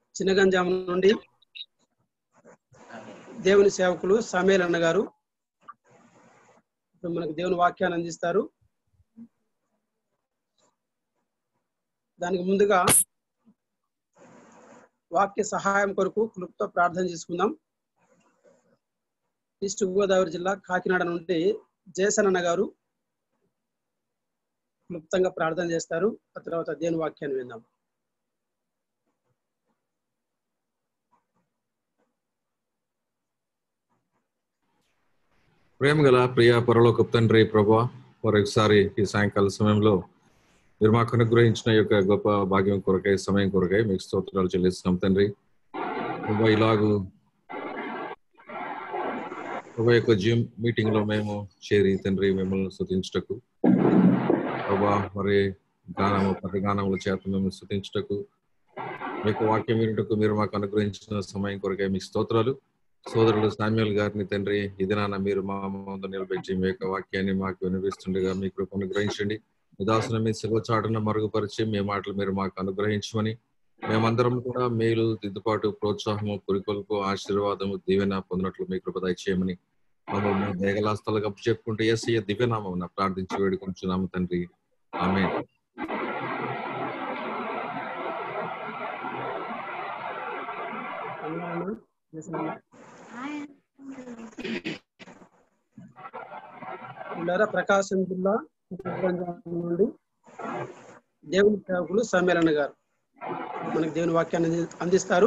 చిన్నగంజాం నుండి దేవుని సేవకులు సమేల్ అన్న గారు ఇప్పుడు మనకు దేవుని వాక్యాన్ని అందిస్తారు దానికి ముందుగా వాక్య సహాయం కొరకు క్లుప్త ప్రార్థన చేసుకుందాం ఈస్ట్ గోదావరి జిల్లా కాకినాడ నుండి జయసన్ అన్న గారు క్లుప్తంగా ప్రార్థన చేస్తారు ఆ తర్వాత దేవుని వాక్యాన్ని విందాం ప్రేమ గల ప్రియ పరలోక తండ్రి ప్రభా మరొకసారి ఈ సాయంకాల సమయంలో మీరు మాకు అనుగ్రహించిన ఈ యొక్క గొప్ప భాగ్యం కొరకై సమయం కొరకై మీకు స్తోత్రాలు చెల్లిస్తున్నాం తండ్రి ప్రభా ఇలాగూ ఒక యొక్క జిమ్ మీటింగ్ లో మేము చేరి తండ్రి మిమ్మల్ని స్థుతించుటకు ప్రభా మరి గానము పదగానముల చేత మేము స్థుతించుటకు మీకు వాక్యం వినుటకు మీరు మాకు అనుగ్రహించిన సమయం కొరకై మీకు స్తోత్రాలు సోదరుడు సామ్యుల్ గారిని తండ్రి ఇది నాన్న మీరు మా ముందు నిలబెట్టి మీ యొక్క వాక్యాన్ని మాకు వినిపిస్తుండగా మీ కృప అనుగ్రహించండి ఉదాసన మీ శివచాటున మరుగుపరిచి మీ మాటలు మీరు మాకు అనుగ్రహించమని మేమందరం కూడా మేలు దిద్దుబాటు ప్రోత్సాహము పురికొల్పు ఆశీర్వాదము దీవెన పొందినట్లు మీ కృప దయచేయమని మమ్మల్ని దేగలాస్తలకు అప్పు చెప్పుకుంటూ ఎస్ఐ దివ్యనామం ప్రార్థించి వేడుకుంటున్నాము తండ్రి ఆమె పిల్లరా ప్రకాశం జిల్లా నుండి దేవుని సేవకులు సమ్మేళన గారు మనకి దేవుని వాక్యాన్ని అంది- అందిస్తారు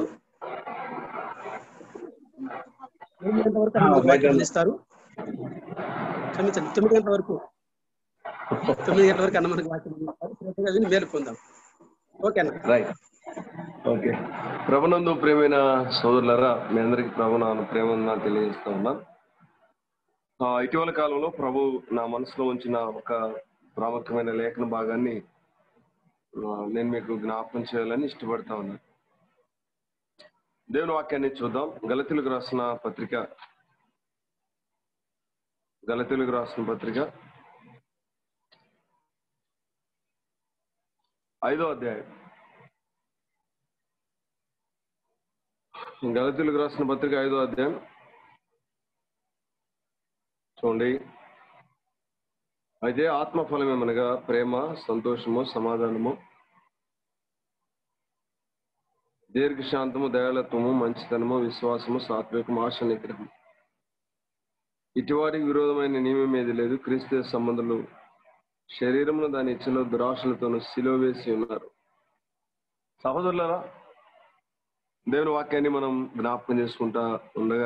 ఎనిమిది గంటల వరకు అన్న మనకి వాక్యం అందిస్తారు క్షమించండి తొమ్మిది గంటల వరకు తొమ్మిది గంటల వరకు అన్న మనకి వాక్యం అందిస్తారు శ్రద్ధగా విని మేలు పొందాం ఓకేనా రైట్ ఓకే ప్రభునందు ప్రేమైన సోదరులరా మీ అందరికి ప్రభు నా ప్రేమ తెలియజేస్తా ఉన్నా ఆ, ఇటీవల కాలంలో ప్రభు నా మనసులో ఉంచిన ఒక ప్రాముఖ్యమైన లేఖన భాగాన్ని ఆ, నేను మీకు జ్ఞాపకం చేయాలని ఇష్టపడతా ఉన్నా దేవుని వాక్యాన్ని చూద్దాం గలతీలకు రాసిన పత్రిక గలతీలకు రాసిన పత్రిక ఐదో అధ్యాయం గలతీలకు రాసిన పత్రిక ఐదో అధ్యాయం చూడండి అయితే ఆత్మఫలం ఏమనగా ప్రేమ సంతోషము సమాధానము దీర్ఘశాంతము దయాళత్వము మంచితనము విశ్వాసము సాత్వికము ఆశ నిగ్రహం ఇటువారికి విరోధమైన నియమం ఏది లేదు క్రీస్తు సంబంధులు శరీరమును దాని ఇచ్చలో దురాశలతోనూ సిలువ వేసి ఉన్నారు సహోదరులరా దేవుని వాక్యాన్ని మనం జ్ఞాపకం చేసుకుంటా ఉండగా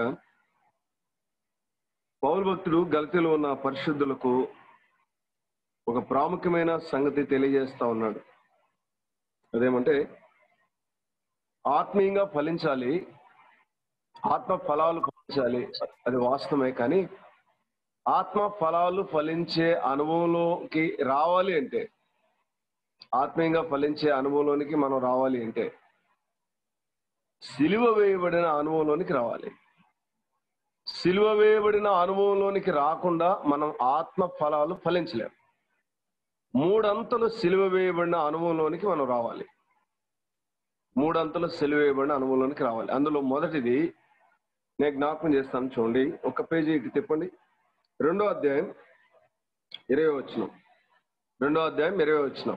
పౌరు భక్తుడు గలతీలో ఉన్న పరిశుద్ధులకు ఒక ప్రాముఖ్యమైన సంగతి తెలియజేస్తా ఉన్నాడు అదేమంటే ఆత్మీయంగా ఫలించాలి ఆత్మ ఫలాలు ఫలించాలి అది వాస్తవమే కానీ ఆత్మ ఫలాలు ఫలించే అనుభవంలోకి రావాలి అంటే ఆత్మీయంగా ఫలించే అనుభవంలోనికి మనం రావాలి అంటే సిలువ వేయబడిన అనుభవంలోనికి రావాలి సిలువ వేయబడిన అనుభవంలోనికి రాకుండా మనం ఆత్మ ఫలాలు ఫలించలేం మూడంతలు సిలువ వేయబడిన అనుభవంలోనికి మనం రావాలి మూడంతలు సిలువ వేయబడిన అనుభవంలోనికి రావాలి అందులో మొదటిది నేను జ్ఞాపకం చేస్తాను చూడండి ఒక పేజీకి తిప్పండి రెండో అధ్యాయం ఇరవై వచ్చిన రెండో అధ్యాయం ఇరవై వచ్చిన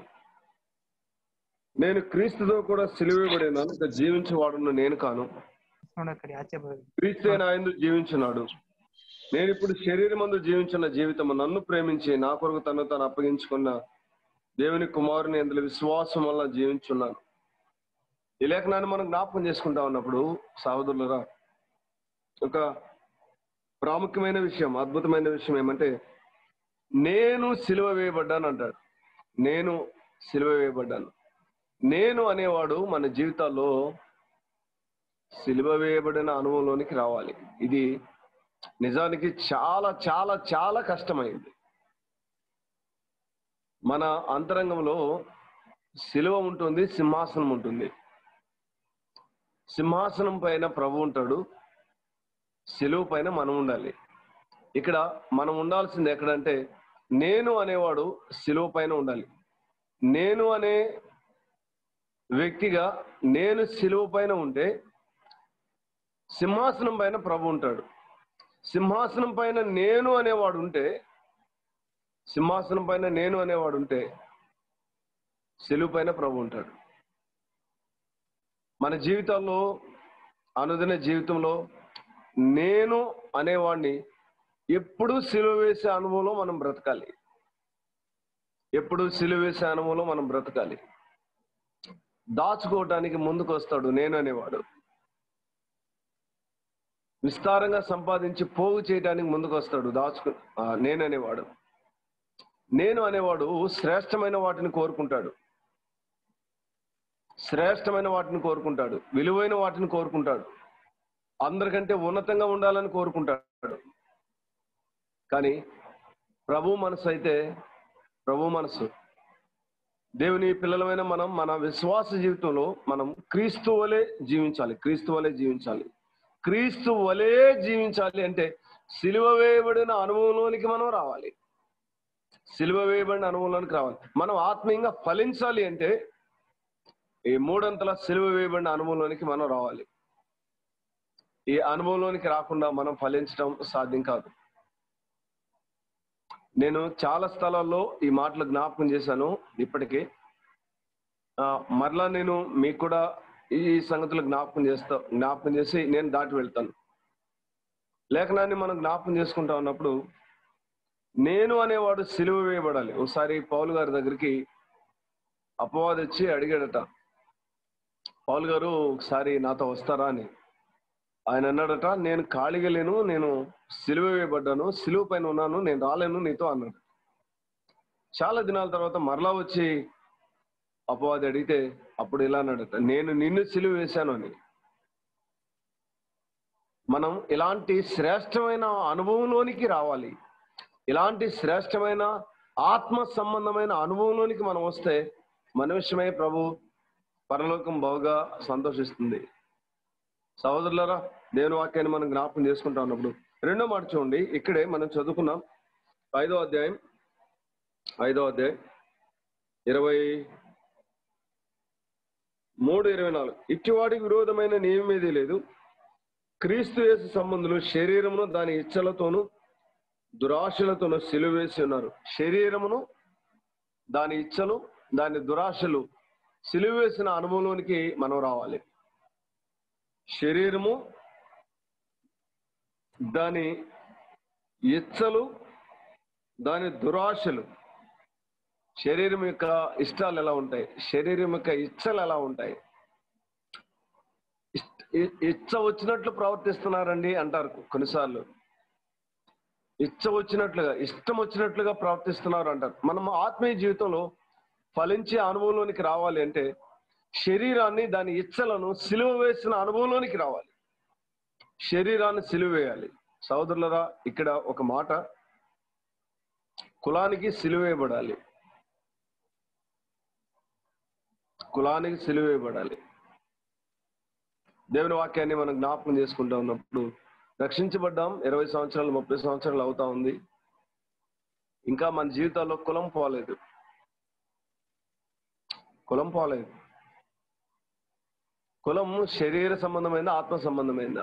నేను క్రీస్తుతో కూడా సిలువేయబడినాను ఇక జీవించేవాడును నేను కాను ನೋಡಕಡಿ ಆಚೆ ಬರೋದು క్రీస్తే నా యందు జీవించున్నాడు నేను ఇప్పుడు శరీరం మందు జీవించిన జీవితం నన్ను ప్రేమించి నా కొరకు తను తాను అప్పగించుకున్న దేవుని కుమారుని అందులో విశ్వాసం వల్ల జీవించున్నాను ఈ లేఖనాన్ని మనం జ్ఞాపకం చేసుకుంటా ఉన్నప్పుడు సహోదరులరా ఒక ప్రాముఖ్యమైన విషయం అద్భుతమైన విషయం ఏమంటే నేను సిలువ వేయబడ్డాను అంటాడు నేను సిలువ వేయబడ్డాను నేను అనేవాడు మన జీవితాల్లో సిలువ వేయబడిన అనుభవంలోనికి రావాలి ఇది నిజానికి చాలా చాలా చాలా కష్టమైంది మన అంతరంగంలో సిలువ ఉంటుంది సింహాసనం ఉంటుంది సింహాసనం పైన ప్రభు ఉంటాడు సిలువ పైన మనం ఉండాలి ఇక్కడ మనం ఉండాల్సింది ఎక్కడంటే నేను అనేవాడు సిలువ పైన ఉండాలి నేను అనే వ్యక్తిగా నేను సిలువ పైన ఉంటే సింహాసనం పైన ప్రభు ఉంటాడు సింహాసనం పైన నేను అనేవాడు ఉంటే సింహాసనం పైన నేను అనేవాడు ఉంటే సిలువ పైన ప్రభు ఉంటాడు మన జీవితాల్లో అనుదిన జీవితంలో నేను అనేవాడిని ఎప్పుడు సిలువ వేసే అనుభవంలో మనం బ్రతకాలి ఎప్పుడు సిలువ వేసే అనుభవంలో మనం బ్రతకాలి దాచుకోవటానికి ముందుకు వస్తాడు నేను అనేవాడు విస్తారంగా సంపాదించి పోగు చేయడానికి ముందుకు వస్తాడు దాచుకు ఆ, నేను అనేవాడు నేను అనేవాడు శ్రేష్టమైన వాటిని కోరుకుంటాడు శ్రేష్టమైన వాటిని కోరుకుంటాడు విలువైన వాటిని కోరుకుంటాడు అందరికంటే ఉన్నతంగా ఉండాలని కోరుకుంటాడు కానీ ప్రభు మనసు అయితే ప్రభు మనసు దేవుని పిల్లలమైన మనం మన విశ్వాస జీవితంలో మనం క్రీస్తు వలె జీవించాలి క్రీస్తు వలె జీవించాలి క్రీస్తు వలె జీవించాలి అంటే సిలువ వేయబడిన అనుభవంలోనికి మనం రావాలి సిలువ వేయబడిన అనుభవంలోనికి రావాలి మనం ఆత్మీయంగా ఫలించాలి అంటే ఈ మూడంతల సిలువ వేయబడిన అనుభవంలోనికి మనం రావాలి ఈ అనుభవంలోనికి రాకుండా మనం ఫలించడం సాధ్యం కాదు నేను చాలా స్థలాల్లో ఈ మాటలు జ్ఞాపకం చేశాను ఇప్పటికే ఆ, మరలా నేను మీకు కూడా ఈ సంగతులు జ్ఞాపకం చేస్తా జ్ఞాపకం చేసి నేను దాటి వెళ్తాను లేఖనాన్ని మనం జ్ఞాపకం చేసుకుంటా ఉన్నప్పుడు నేను అనేవాడు సిలువ వేయబడాలి ఒకసారి పౌలు గారి దగ్గరికి అపవాది వచ్చి అడిగాడట పౌలు గారు ఒకసారి నాతో వస్తారా అని ఆయన అన్నాడట నేను ఖాళీగా లేను నేను సిలువ వేయబడ్డాను సిలువ పైన ఉన్నాను నేను రాలేను నీతో అన్నాడు చాలా దినాల తర్వాత మరలా వచ్చి అపవాది అడిగితే అప్పుడు ఇలా అన్నాడట నేను నిన్ను సిలువ వేశాను అని మనం ఇలాంటి శ్రేష్టమైన అనుభవంలోనికి రావాలి ఇలాంటి శ్రేష్టమైన ఆత్మ సంబంధమైన అనుభవంలోనికి మనం వస్తే మన విషయమై ప్రభు పరలోకం బాగా సంతోషిస్తుంది సహోదరులారా దేవుని వాక్యాన్ని మనం జ్ఞాపకం చేసుకుంటా ఉన్నప్పుడు రెండో మాట చూడండి ఇక్కడే మనం చదువుకున్నాం ఐదో అధ్యాయం ఐదో అధ్యాయం ఇరవై మూడు ఇరవై నాలుగు ఇట్టివాడికి విరోధమైన నియమేది లేదు క్రీస్తు యేసు సంబంధులు శరీరమును దాని ఇచ్చలతోనూ దురాశలతోనూ సిలువేసి ఉన్నారు శరీరమును దాని ఇచ్చలు దాని దురాశలు సిలువేసిన అనుభవంలోనికి మనం రావాలి శరీరము దాని ఇచ్చలు దాని దురాశలు శరీరం యొక్క ఇష్టాలు ఎలా ఉంటాయి శరీరం యొక్క ఇచ్చలు ఎలా ఉంటాయి ఇష్ట- ఇ- ఇచ్చ వచ్చినట్లు ప్రవర్తిస్తున్నారండి అంటారు కొన్నిసార్లు ఇచ్చ వచ్చినట్లుగా ఇష్టం వచ్చినట్లుగా ప్రవర్తిస్తున్నారు అంటారు మనం ఆత్మీయ జీవితంలో ఫలించే అనుభవంలోనికి రావాలి అంటే శరీరాన్ని దాని ఇచ్చలను సిలువ వేసిన అనుభవంలోనికి రావాలి శరీరాన్ని సిలువ వేయాలి సోదరులరా ఇక్కడ ఒక మాట కులానికి సిలువ వేయబడాలి కులానికి సిలువ వేయబడాలి దేవుని వాక్యాన్ని మనం జ్ఞాపకం చేసుకుంటా ఉన్నప్పుడు రక్షించబడ్డాం ఇరవై సంవత్సరాలు ముప్పై సంవత్సరాలు అవుతా ఉంది ఇంకా మన జీవితాల్లో కులం పోలేదు కులం పోలేదు కులం శరీర సంబంధమైందా ఆత్మ సంబంధమైందా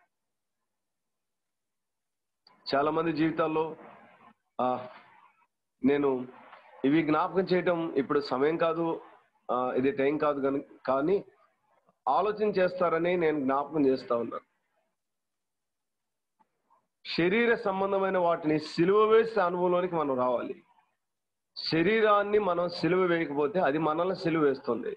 చాలా మంది జీవితాల్లో ఆ నేను ఇవి జ్ఞాపకం చేయటం ఇప్పుడు సమయం కాదు ఆ, ఇది టైం కాదు కానీ కానీ ఆలోచన చేస్తారని నేను జ్ఞాపకం చేస్తా ఉన్నాను శరీర సంబంధమైన వాటిని సిలువ వేసే అనుభవంలోనికి మనం రావాలి శరీరాన్ని మనం సిలువ వేయకపోతే అది మనల్ని సిలువ వేస్తుంది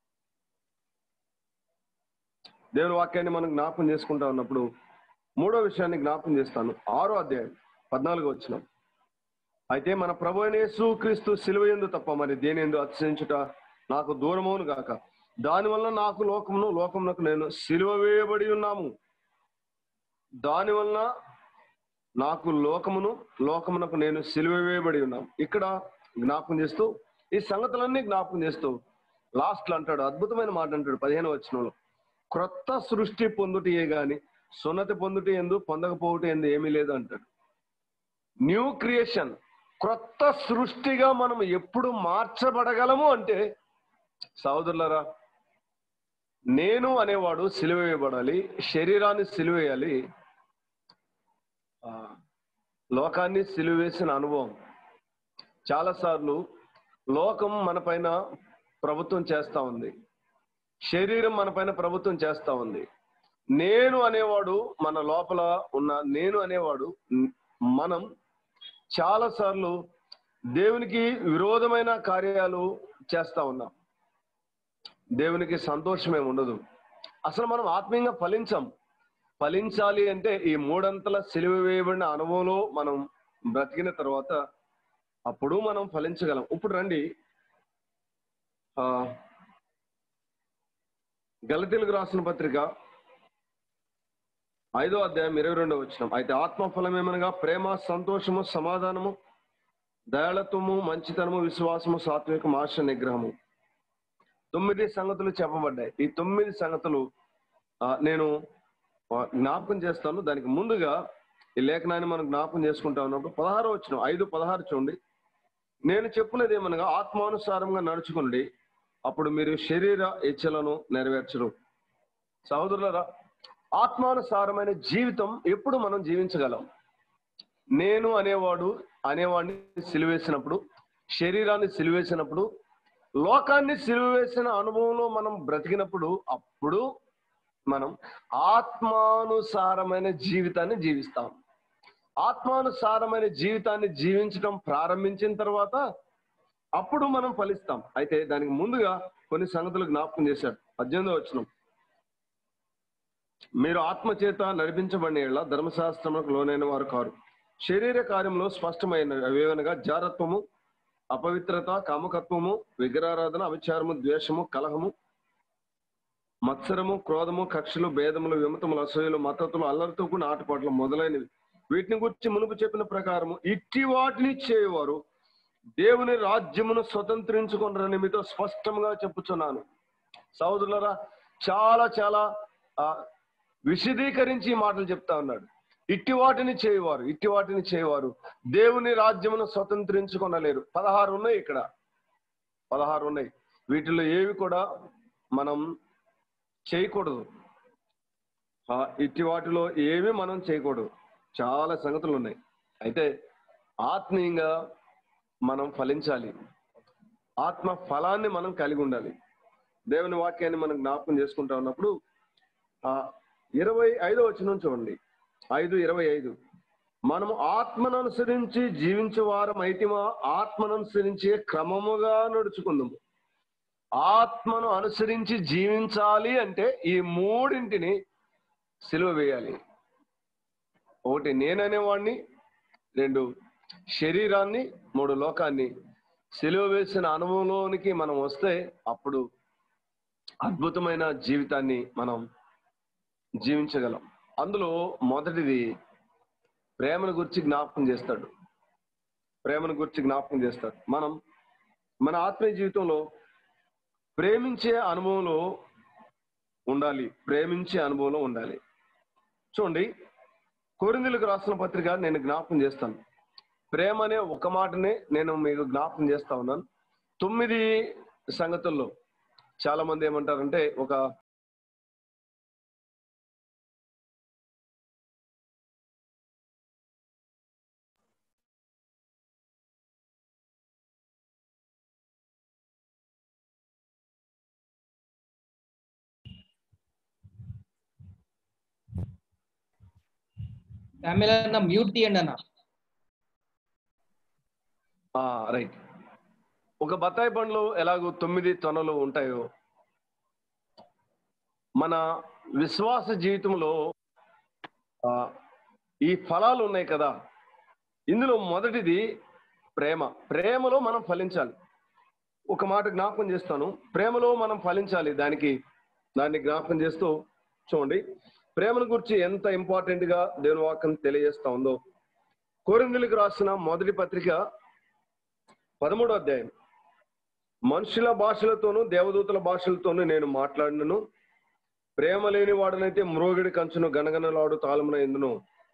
దేవుని వాక్యాన్ని మనం జ్ఞాపకం చేసుకుంటా ఉన్నప్పుడు మూడో విషయాన్ని జ్ఞాపకం చేస్తాను ఆరో అధ్యాయం పద్నాలుగు వచ్చిన అయితే మన ప్రభు అయిన యేసు క్రీస్తు సిలువ ఎందు తప్ప మరి దేని ఎందు అతిశయించుట నాకు దూరమవును గాక దానివల్ల నాకు లోకమును లోకమునకు నేను సిలువ వేయబడి ఉన్నాము దానివల్ల నాకు లోకమును లోకమునకు నేను సిలువ వేయబడి ఉన్నాం ఇక్కడ జ్ఞాపకం చేస్తూ ఈ సంగతులన్నీ జ్ఞాపకం చేస్తూ లాస్ట్ లో అంటాడు అద్భుతమైన మాట అంటాడు పదిహేను వచనంలో క్రొత్త సృష్టి పొందుటయే గాని సున్నతి పొందుట ఎందు పొందకపోవట ఎందు ఏమీ లేదు అంటాడు న్యూ క్రియేషన్ క్రొత్త సృష్టిగా మనం ఎప్పుడు మార్చబడగలము అంటే సహోదరులరా నేను అనేవాడు సిలువ వేయబడాలి శరీరాన్ని సిలువేయాలి ఆ, లోకాన్ని సిలువ వేసిన అనుభవం చాలాసార్లు లోకం మన పైన ప్రభుత్వం చేస్తా ఉంది శరీరం మన పైన ప్రభుత్వం చేస్తా ఉంది నేను అనేవాడు మన లోపల ఉన్న నేను అనేవాడు న్- మనం చాలా సార్లు దేవునికి విరోధమైన కార్యాలు చేస్తా ఉన్నాం దేవునికి సంతోషమే ఉండదు అసలు మనం ఆత్మీయంగా ఫలించం ఫలించాలి అంటే ఈ మూడంతల సిలువ వేయబడిన అనుభవంలో మనం బ్రతికిన తర్వాత అప్పుడు మనం ఫలించగలం ఇప్పుడు రండి ఆ గలతీలకు రాసిన పత్రిక ఐదో అధ్యాయం ఇరవై రెండో వచ్చిన అయితే ఆత్మ ఫలం ఏమనగా ప్రేమ సంతోషము సమాధానము దయాళత్వము మంచితనము విశ్వాసము సాత్వికము ఆశ నిగ్రహము తొమ్మిది సంగతులు చెప్పబడ్డాయి ఈ తొమ్మిది సంగతులు ఆ, నేను ఆ, జ్ఞాపకం చేస్తాను దానికి ముందుగా ఈ లేఖనాన్ని మనం జ్ఞాపకం చేసుకుంటా ఉన్నప్పుడు పదహారు వచ్చిన ఐదు పదహారు చూడండి నేను చెప్పున్నది ఏమనగా ఆత్మానుసారంగా నడుచుకుని అప్పుడు మీరు శరీర ఇచ్చలను నెరవేర్చరు సహోదరులరా ఆత్మానుసారమైన జీవితం ఎప్పుడు మనం జీవించగలం నేను అనేవాడు అనేవాడిని సిలువేసినప్పుడు శరీరాన్ని సిలువేసినప్పుడు లోకాన్ని సిలువేసిన అనుభవంలో మనం బ్రతికినప్పుడు అప్పుడు మనం ఆత్మానుసారమైన జీవితాన్ని జీవిస్తాం ఆత్మానుసారమైన జీవితాన్ని జీవించడం ప్రారంభించిన తర్వాత అప్పుడు మనం ఫలిస్తాం అయితే దానికి ముందుగా కొన్ని సంగతులు జ్ఞాపకం చేశాడు పద్దెనిమిదో వచ్చిన మీరు ఆత్మ చేత నడిపించబడిన యెడల ధర్మశాస్త్రములకు లోనైన వారు కారు శరీర కార్యంలో స్పష్టమైన అవేవనగా జారత్వము అపవిత్రత కామకత్వము విగ్రహారాధన అవిచారము ద్వేషము కలహము మత్సరము క్రోధము కక్షలు భేదములు విమతములు అసూయలు మద్దతులు అల్లరితో కూడిన ఆటపాటలు మొదలైనవి వీటిని గురించి మునుపు చెప్పిన ప్రకారము ఇట్టి వాటిని చేయవారు దేవుని రాజ్యమును స్వతంత్రించుకున్నారని మీతో స్పష్టంగా చెప్పుచున్నాను సహోదరులరా చాలా చాలా ఆ, విశదీకరించి ఈ మాటలు చెప్తా ఉన్నాడు ఇట్టి వాటిని చేయవారు ఇట్టి వాటిని చేయవారు దేవుని రాజ్యమును స్వతంత్రించుకొనలేరు పదహారు ఉన్నాయి ఇక్కడ పదహారు ఉన్నాయి వీటిలో ఏవి కూడా మనం చేయకూడదు ఆ, ఇట్టి వాటిలో ఏవి మనం చేయకూడదు చాలా సంగతులు ఉన్నాయి అయితే ఆత్మీయంగా మనం ఫలించాలి ఆత్మ ఫలాన్ని మనం కలిగి ఉండాలి దేవుని వాక్యాన్ని మనం జ్ఞాపకం చేసుకుంటా ఉన్నప్పుడు ఆ ఇరవై ఐదో వచ్చిన చూడండి ఐదు ఇరవై ఐదు మనము ఆత్మను అనుసరించి జీవించే వారం అయితేమా ఆత్మను అనుసరించే క్రమముగా నడుచుకుందాము ఆత్మను అనుసరించి జీవించాలి అంటే ఈ మూడింటిని సిలువ వేయాలి ఒకటి నేననేవాడిని రెండు శరీరాన్ని మూడు లోకాన్ని సిలువ వేసిన అనుభవంలోనికి మనం వస్తే అప్పుడు అద్భుతమైన జీవితాన్ని మనం జీవించగలం అందులో మొదటిది ప్రేమను గురించి జ్ఞాపకం చేస్తాడు ప్రేమను గురించి జ్ఞాపకం చేస్తాడు మనం మన ఆత్మీయ జీవితంలో ప్రేమించే అనుభవంలో ఉండాలి ప్రేమించే అనుభవంలో ఉండాలి చూడండి కొరిందులకు రాసిన పత్రిక నేను జ్ఞాపకం చేస్తాను ప్రేమ అనే ఒక మాటనే నేను మీకు జ్ఞాపకం చేస్తా ఉన్నాను తొమ్మిది సంగతుల్లో చాలా మంది ఏమంటారంటే ఒక తమిళ అన్న మ్యూట్ తీయండి అన్న ఆ రైట్ ఒక బత్తాయి పండ్లు ఎలాగో తొమ్మిది తొనలు ఉంటాయో మన విశ్వాస జీవితంలో ఆ, ఈ ఫలాలు ఉన్నాయి కదా ఇందులో మొదటిది ప్రేమ ప్రేమలో మనం ఫలించాలి ఒక మాట జ్ఞాపకం చేస్తాను ప్రేమలో మనం ఫలించాలి దానికి దాన్ని జ్ఞాపకం చేస్తూ చూడండి ప్రేమను గురించి ఎంత ఇంపార్టెంట్ గా దేవుని వాక్యం తెలియజేస్తా ఉందో కోరిందులకు రాసిన మొదటి పత్రిక పదమూడో అధ్యాయం మనుషుల భాషలతోనూ దేవదూతల భాషలతోనూ నేను మాట్లాడినను ప్రేమ లేని వాడనైతే మ్రోగిడి కంచును గనగనలాడు తాళమున ఎందును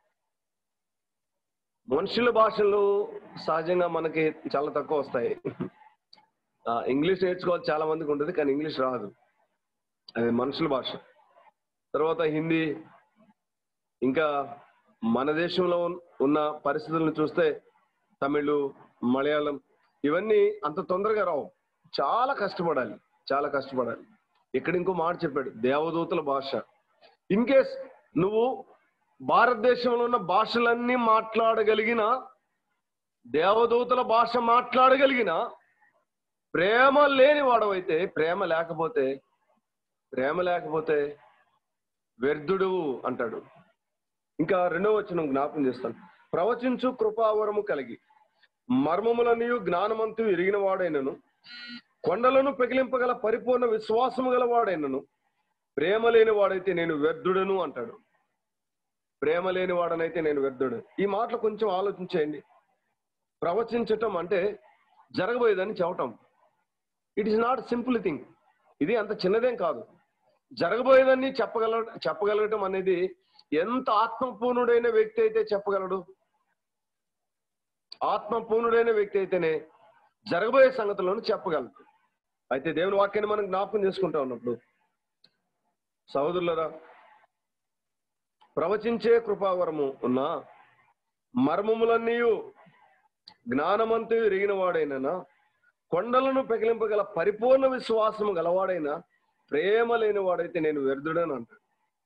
మనుషుల భాషలు సహజంగా మనకి చాలా తక్కువ వస్తాయి ఆ, ఇంగ్లీష్ నేర్చుకోవాలి చాలా మందికి ఉంటుంది కానీ ఇంగ్లీష్ రాదు అది మనుషుల భాష తర్వాత హిందీ ఇంకా మన దేశంలో ఉన్- ఉన్న పరిస్థితులను చూస్తే తమిళ్ మలయాళం ఇవన్నీ అంత తొందరగా రావు చాలా కష్టపడాలి చాలా కష్టపడాలి ఇక్కడ ఇంకో మాట చెప్పాడు దేవదూతల భాష ఇన్ కేస్ నువ్వు భారతదేశంలో ఉన్న భాషలన్నీ మాట్లాడగలిగిన దేవదూతల భాష మాట్లాడగలిగిన ప్రేమ లేని వాడవైతే ప్రేమ లేకపోతే ప్రేమ లేకపోతే వ్యర్థుడు అంటాడు ఇంకా రెండవ వచనం జ్ఞాపం చేస్తాను ప్రవచించు కృపావరము కలిగి మర్మములనియు జ్ఞానమంతు ఎరిగిన వాడైనను కొండలను పెకిలింపగల పరిపూర్ణ విశ్వాసము గల వాడైనను ప్రేమ లేని వాడైతే నేను వ్యర్థుడను అంటాడు ప్రేమ లేని వాడనైతే నేను వ్యర్థుడు ఈ మాటలు కొంచెం ఆలోచించేయండి ప్రవచించటం అంటే జరగబోయేదని చెప్పటం it is not simple thing ఇది అంత చిన్నదేం కాదు జరగబోయేదాన్ని చెప్పగల చెప్పగలగటం అనేది ఎంత ఆత్మపూర్ణుడైన వ్యక్తి అయితే చెప్పగలడు ఆత్మపూర్ణుడైన వ్యక్తి అయితేనే జరగబోయే సంగతులను చెప్పగలడు అయితే దేవుని వాక్యాన్ని మనం జ్ఞాపకం చేసుకుంటా ఉన్నప్పుడు సహోదరులరా ప్రవచించే కృపావరము ఉన్న మర్మములన్నీ జ్ఞానమంతు ఎరిగిన వాడైనా కొండలను పెకిలింపగల పరిపూర్ణ విశ్వాసము గలవాడైన ప్రేమ లేని వాడైతే నేను వ్యర్థుడని అంటాడు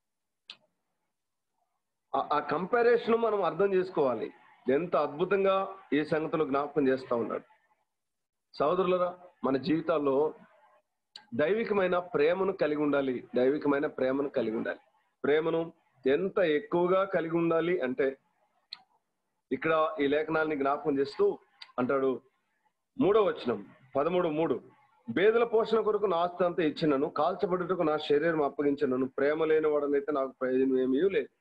ఆ- ఆ కంపారిజన్ మనం అర్థం చేసుకోవాలి ఎంత అద్భుతంగా ఈ సంగతులు జ్ఞాపకం చేస్తా ఉన్నాడు సహోదరులరా మన జీవితాల్లో దైవికమైన ప్రేమను కలిగి ఉండాలి దైవికమైన ప్రేమను కలిగి ఉండాలి ప్రేమను ఎంత ఎక్కువగా కలిగి ఉండాలి అంటే ఇక్కడ ఈ లేఖనాల్ని జ్ఞాపకం చేస్తూ అంటాడు మూడో వచనం పదమూడు మూడు బేదల పోషణ కొరకు నా ఆస్తి అంతా ఇచ్చినను కాల్చబడుటకు నా శరీరం అప్పగించినను ప్రేమ లేని వాడనైతే నాకు ప్రయోజనం ఏమీ లేదు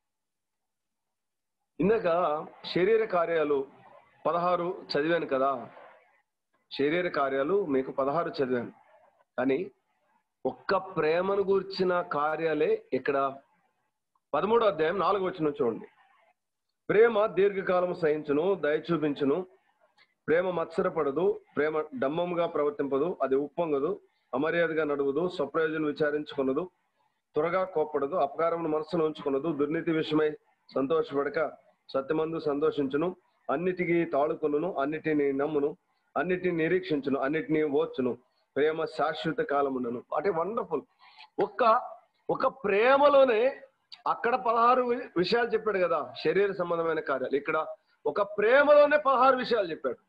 ఇందాక శరీర కార్యాలు పదహారు చదివాను కదా శరీర కార్యాలు మీకు పదహారు చదివాను కానీ ఒక్క ప్రేమను గూర్చిన కార్యాలే ఇక్కడ పదమూడో అధ్యాయం నాలుగు వచ్చిన చూడండి ప్రేమ దీర్ఘకాలం సహించును దయ చూపించును ప్రేమ మత్సరపడదు ప్రేమ డమ్మముగా ప్రవర్తింపదు అది ఉప్పొంగదు అమర్యాదగా నడువదు స్వప్రయోజనం విచారించుకున్నదు త్వరగా కోప్పడదు అపకారమును మనసులో ఉంచుకున్నదు దుర్నీతి విషయమై సంతోషపడక సత్యమందు సంతోషించును అన్నిటికీ తాళుకొనును అన్నిటిని నమ్మును అన్నిటిని నిరీక్షించును అన్నిటిని ఓర్చును ప్రేమ శాశ్వత కాలముండను అంటే వండర్ఫుల్ ఒక్క ఒక ప్రేమలోనే అక్కడ పదహారు వి- విషయాలు చెప్పాడు కదా శరీర సంబంధమైన కార్యాలు ఇక్కడ ఒక ప్రేమలోనే పదహారు విషయాలు చెప్పాడు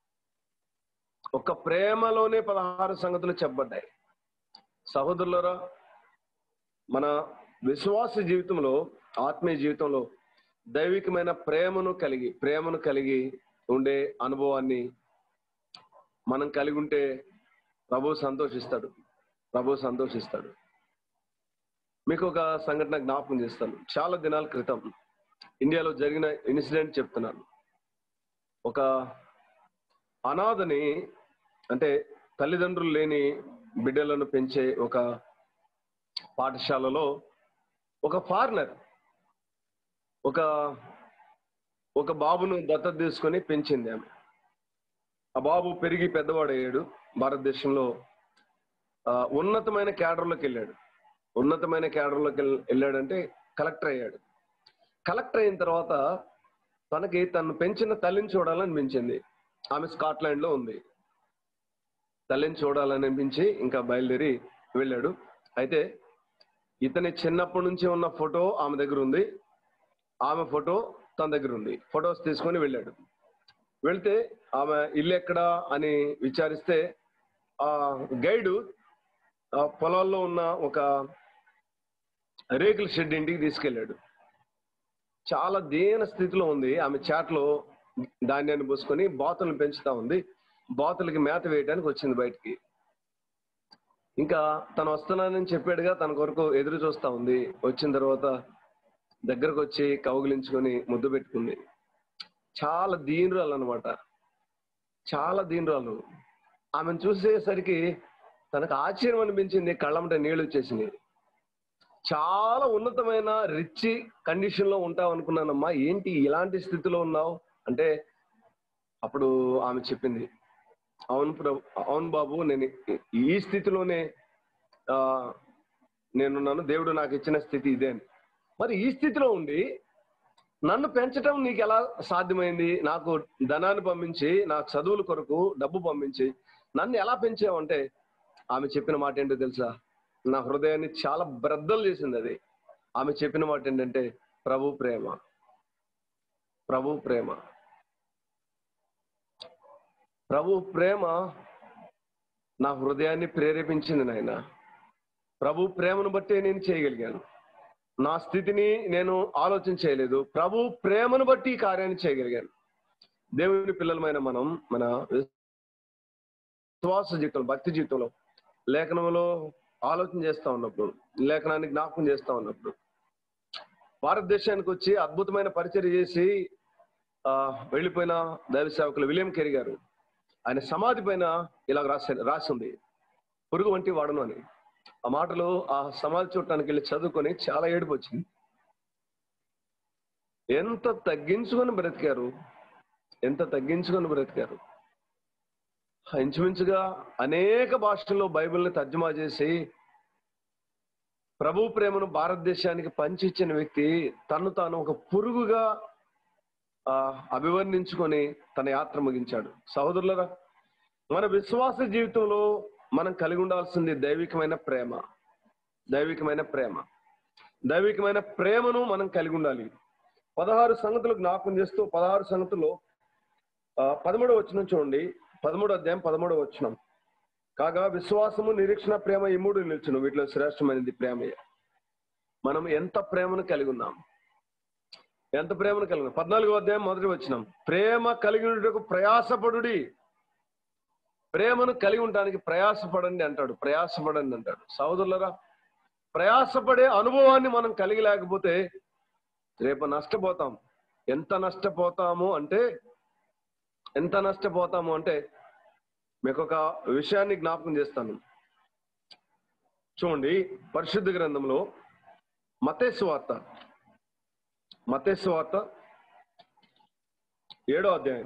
ఒక ప్రేమలోనే పదహారు సంగతులు చెప్పబడ్డాయి సహోదరులరా మన విశ్వాస జీవితంలో ఆత్మీయ జీవితంలో దైవికమైన ప్రేమను కలిగి ప్రేమను కలిగి ఉండే అనుభవాన్ని మనం కలిగి ఉంటే ప్రభు సంతోషిస్తాడు ప్రభు సంతోషిస్తాడు మీకు ఒక సంఘటన జ్ఞాపకం చేస్తాను చాలా దినాల క్రితం ఇండియాలో జరిగిన ఇన్సిడెంట్ చెప్తున్నాను ఒక అనాథని అంటే తల్లిదండ్రులు లేని బిడ్డలను పెంచే ఒక పాఠశాలలో ఒక ఫారినర్ ఒక ఒక బాబును దత్తత తీసుకొని పెంచింది ఆమె ఆ బాబు పెరిగి పెద్దవాడయ్యాడు భారతదేశంలో ఆ, ఉన్నతమైన క్యాడర్లోకి వెళ్ళాడు ఉన్నతమైన క్యాడర్లోకి వెళ్- వెళ్ళాడంటే కలెక్టర్ అయ్యాడు కలెక్టర్ అయిన తర్వాత తనకి తను పెంచిన తల్లిని చూడాలని అనిపించింది ఆమె స్కాట్లాండ్ లో ఉంది తల్లిని చూడాలని అనిపించి ఇంకా బయలుదేరి వెళ్ళాడు అయితే ఇతని చిన్నప్పటి నుంచి ఉన్న ఫోటో ఆమె దగ్గర ఉంది ఆమె ఫోటో తన దగ్గర ఉంది ఫొటోస్ తీసుకొని వెళ్ళాడు వెళ్తే ఆమె ఇల్లు ఎక్కడా అని విచారిస్తే ఆ గైడు ఆ పొలాల్లో ఉన్న ఒక రేకుల షెడ్ ఇంటికి తీసుకెళ్ళాడు చాలా దీన స్థితిలో ఉంది ఆమె చాట్లో ధాన్యాన్ని పోసుకొని బాతులను పెంచుతా ఉంది బాతులకి మేత వేయడానికి వచ్చింది బయటికి ఇంకా తను వస్తున్నానని చెప్పాడుగా తన కొరకు ఎదురు చూస్తా ఉంది వచ్చిన తర్వాత దగ్గరకు వచ్చి కౌగిలించుకొని ముద్దు పెట్టుకుంది చాలా దీనురాలు అనమాట చాలా దీనురాలు ఆమెను చూసేసరికి తనకు ఆశ్చర్యం అనిపించింది కళ్ళమట నీళ్ళు వచ్చేసింది చాలా ఉన్నతమైన రిచ్ కండిషన్ లో ఉంటావు అనుకున్నానమ్మా ఏంటి ఇలాంటి స్థితిలో ఉన్నావు అంటే అప్పుడు ఆమె చెప్పింది అవును ప్రభు అవును బాబు నేను ఈ స్థితిలోనే ఆ నేనున్నాను దేవుడు నాకు ఇచ్చిన స్థితి ఇదే అని మరి ఈ స్థితిలో ఉండి నన్ను పెంచటం నీకు ఎలా సాధ్యమైంది నాకు ధనాన్ని పంపించి నాకు చదువుల కొరకు డబ్బు పంపించి నన్ను ఎలా పెంచావంటే ఆమె చెప్పిన మాట ఏంటో తెలుసా నా హృదయాన్ని చాలా బ్రద్దలు చేసింది అది ఆమె చెప్పిన మాట ఏంటంటే ప్రభు ప్రేమ ప్రభు ప్రేమ ప్రభు ప్రేమ నా హృదయాన్ని ప్రేరేపించింది నాయన ప్రభు ప్రేమను బట్టే నేను చేయగలిగాను నా స్థితిని నేను ఆలోచన చేయలేదు ప్రభు ప్రేమను బట్టి ఈ కార్యాన్ని చేయగలిగాను దేవుని పిల్లలమైన మనం మన విశ్వాస జీవితంలో భక్తి జీవితంలో లేఖనంలో ఆలోచన చేస్తా ఉన్నప్పుడు లేఖనాన్ని జ్ఞాపకం చేస్తా ఉన్నప్పుడు భారతదేశానికి వచ్చి అద్భుతమైన పరిచయం చేసి ఆ వెళ్ళిపోయిన దైవ సేవకులు విలియం కెరీ గారు ఆయన సమాధి పైన ఇలా రాసి రాసింది పురుగు వంటి వాడను అని ఆ మాటలు ఆ సమాధి చూడటానికి వెళ్ళి చదువుకొని చాలా ఏడుపు వచ్చింది ఎంత తగ్గించుకొని బ్రతికారు ఎంత తగ్గించుకొని బ్రతికారు ఇంచుమించుగా అనేక భాషల్లో బైబిల్ని తర్జుమా చేసి ప్రభు ప్రేమను భారతదేశానికి పంచిచ్చిన వ్యక్తి తను తాను ఒక పురుగుగా ఆ అభివర్ణించుకొని తన యాత్ర ముగించాడు సహోదరులరా మన విశ్వాస జీవితంలో మనం కలిగి ఉండాల్సింది దైవికమైన ప్రేమ దైవికమైన ప్రేమ దైవికమైన ప్రేమను మనం కలిగి ఉండాలి పదహారు సంగతులు జ్ఞాపకం చేస్తూ పదహారు సంగతుల్లో ఆ, పదమూడవ వచనం చూడండి పదమూడో అధ్యాయం పదమూడవ వచనం కాగా విశ్వాసము నిరీక్షణ ప్రేమ ఈ మూడు నిల్చును వీటిలో శ్రేష్టమైనది ప్రేమయే మనం ఎంత ప్రేమను కలిగి ఉన్నాం ఎంత ప్రేమను కలిగి ఉన్నాం పద్నాలుగో అధ్యాయం మొదటి వచ్చినాం ప్రేమ కలిగి ఉండుటకు ప్రయాసపడుడి ప్రేమను కలిగి ఉండడానికి ప్రయాసపడండి అంటాడు ప్రయాసపడండి అంటాడు సహోదరులరా ప్రయాసపడే అనుభవాన్ని మనం కలిగి లేకపోతే రేపు నష్టపోతాం ఎంత నష్టపోతాము అంటే ఎంత నష్టపోతాము అంటే మీకు ఒక విషయాన్ని జ్ఞాపకం చేస్తాను చూడండి పరిశుద్ధ గ్రంథంలో మతేసు వార్త మతేసు వార్త ఏడో అధ్యాయం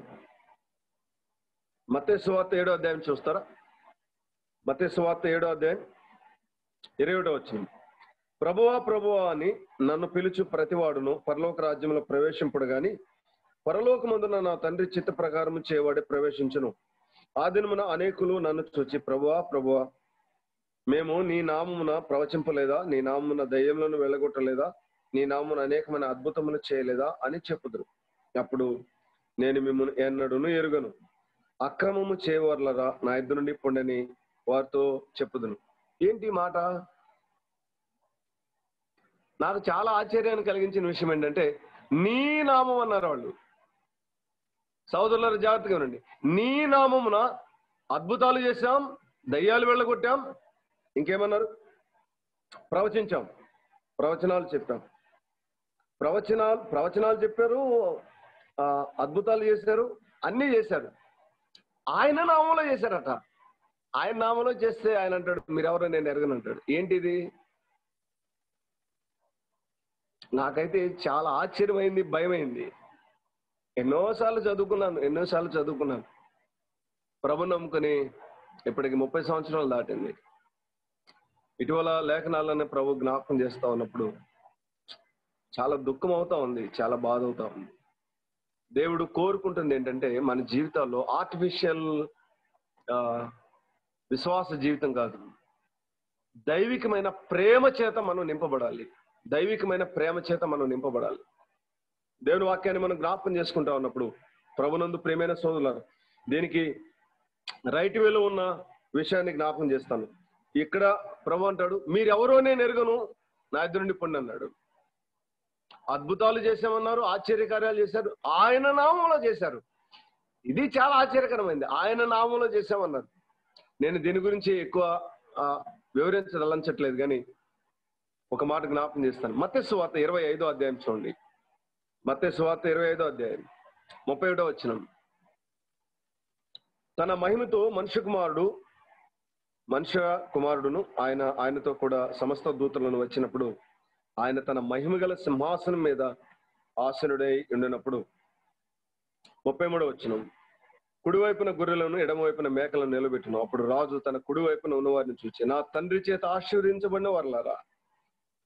మతేసు వార్త ఏడో అధ్యాయం చూస్తారా మతేసు వార్త ఏడో అధ్యాయం ఇరవై ఒకటో వచ్చింది ప్రభువా ప్రభువా అని నన్ను పిలుచు ప్రతివాడును పరలోక రాజ్యంలో ప్రవేశింపుడు గాని పరలోకమందున నా తండ్రి చిత్త ప్రకారం చేయవాడే ప్రవేశించును ఆ దినమున అనేకులు నన్ను చూచి ప్రభువా ప్రభువా మేము నీ నామమున ప్రవచింపలేదా నీ నామమున దయ్యములను వెళ్ళగొట్టలేదా నీ నామమున అనేకమైన అద్భుతములు చేయలేదా అని చెప్పుదురు అప్పుడు నేను మిమ్మల్ని ఎన్నడూను ఎరుగను అక్రమము చేయవర్లరా నా ఇద్దరు నుండి పొండని వారితో చెప్పుదును ఏంటి ఈ మాట నాకు చాలా ఆశ్చర్యాన్ని కలిగించిన విషయం ఏంటంటే నీ నామం అన్నారు వాళ్ళు సోదరుల జాగ్రత్తగా ఉండండి నీ నామమున అద్భుతాలు చేశాం దయ్యాలు వెళ్ళగొట్టాం ఇంకేమన్నారు ప్రవచించాం ప్రవచనాలు చెప్పాం ప్రవచనాలు ప్రవచనాలు చెప్పారు ఆ, అద్భుతాలు చేశారు అన్నీ చేశారు ఆయన నామంలో చేశారట ఆయన నామంలో చేస్తే ఆయన అంటాడు మీరెవరో నేను ఎరగను అంటాడు ఏంటిది నాకైతే చాలా ఆశ్చర్యమైంది భయమైంది ఎన్నోసార్లు చదువుకున్నాను ఎన్నోసార్లు చదువుకున్నాను ప్రభు నమ్ముకొని ఇప్పటికి ముప్పై సంవత్సరాలు దాటింది ఇటీవల లేఖనాలను ప్రభు జ్ఞాపకం చేస్తా ఉన్నప్పుడు చాలా దుఃఖం అవుతా ఉంది చాలా బాధ అవుతా ఉంది దేవుడు కోరుకుంటుంది ఏంటంటే మన జీవితాల్లో ఆర్టిఫిషియల్ విశ్వాస జీవితం కాదు దైవికమైన ప్రేమ చేత మనం నింపబడాలి దైవికమైన ప్రేమ చేత మనం నింపబడాలి దేవుని వాక్యాన్ని మనం జ్ఞాపకం చేసుకుంటా ఉన్నప్పుడు ప్రభునందు ప్రేమైన సోదరులారు దీనికి రైట్ వేలో ఉన్న విషయాన్ని జ్ఞాపకం చేస్తాను ఇక్కడ ప్రభు అంటాడు మీరెవరో నేను ఎరుగను నా ఇద్దరు నుండి పొండి అన్నాడు అద్భుతాలు చేశామన్నారు ఆశ్చర్యకార్యాలు చేశారు ఆయన నామంలో చేశారు ఇది చాలా ఆశ్చర్యకరమైంది ఆయన నామంలో చేశామన్నారు నేను దీని గురించి ఎక్కువ ఆ, వివరించదలంచట్లేదు కానీ ఒక మాట జ్ఞాపకం చేస్తాను మత్స్సు వార్త ఇరవై ఐదో అధ్యాయం చూడండి మత్స్సు వార్త ఇరవై ఐదో అధ్యాయం ముప్పై ఒకటో వచ్చినం తన మహిమతో మనుష్య కుమారుడు మనుష్య కుమారుడును ఆయన ఆయనతో కూడా సమస్త దూతలను వచ్చినప్పుడు ఆయన తన మహిమ గల సింహాసనం మీద ఆసనుడై ఉండినప్పుడు ముప్పై మూడో వచ్చినం కుడివైపున గొర్రెలను ఎడమవైపున మేకలను నిలబెట్టును అప్పుడు రాజు తన కుడివైపున ఉన్నవారిని చూచి నా తండ్రి చేత ఆశీర్వదించబడిన వారులారా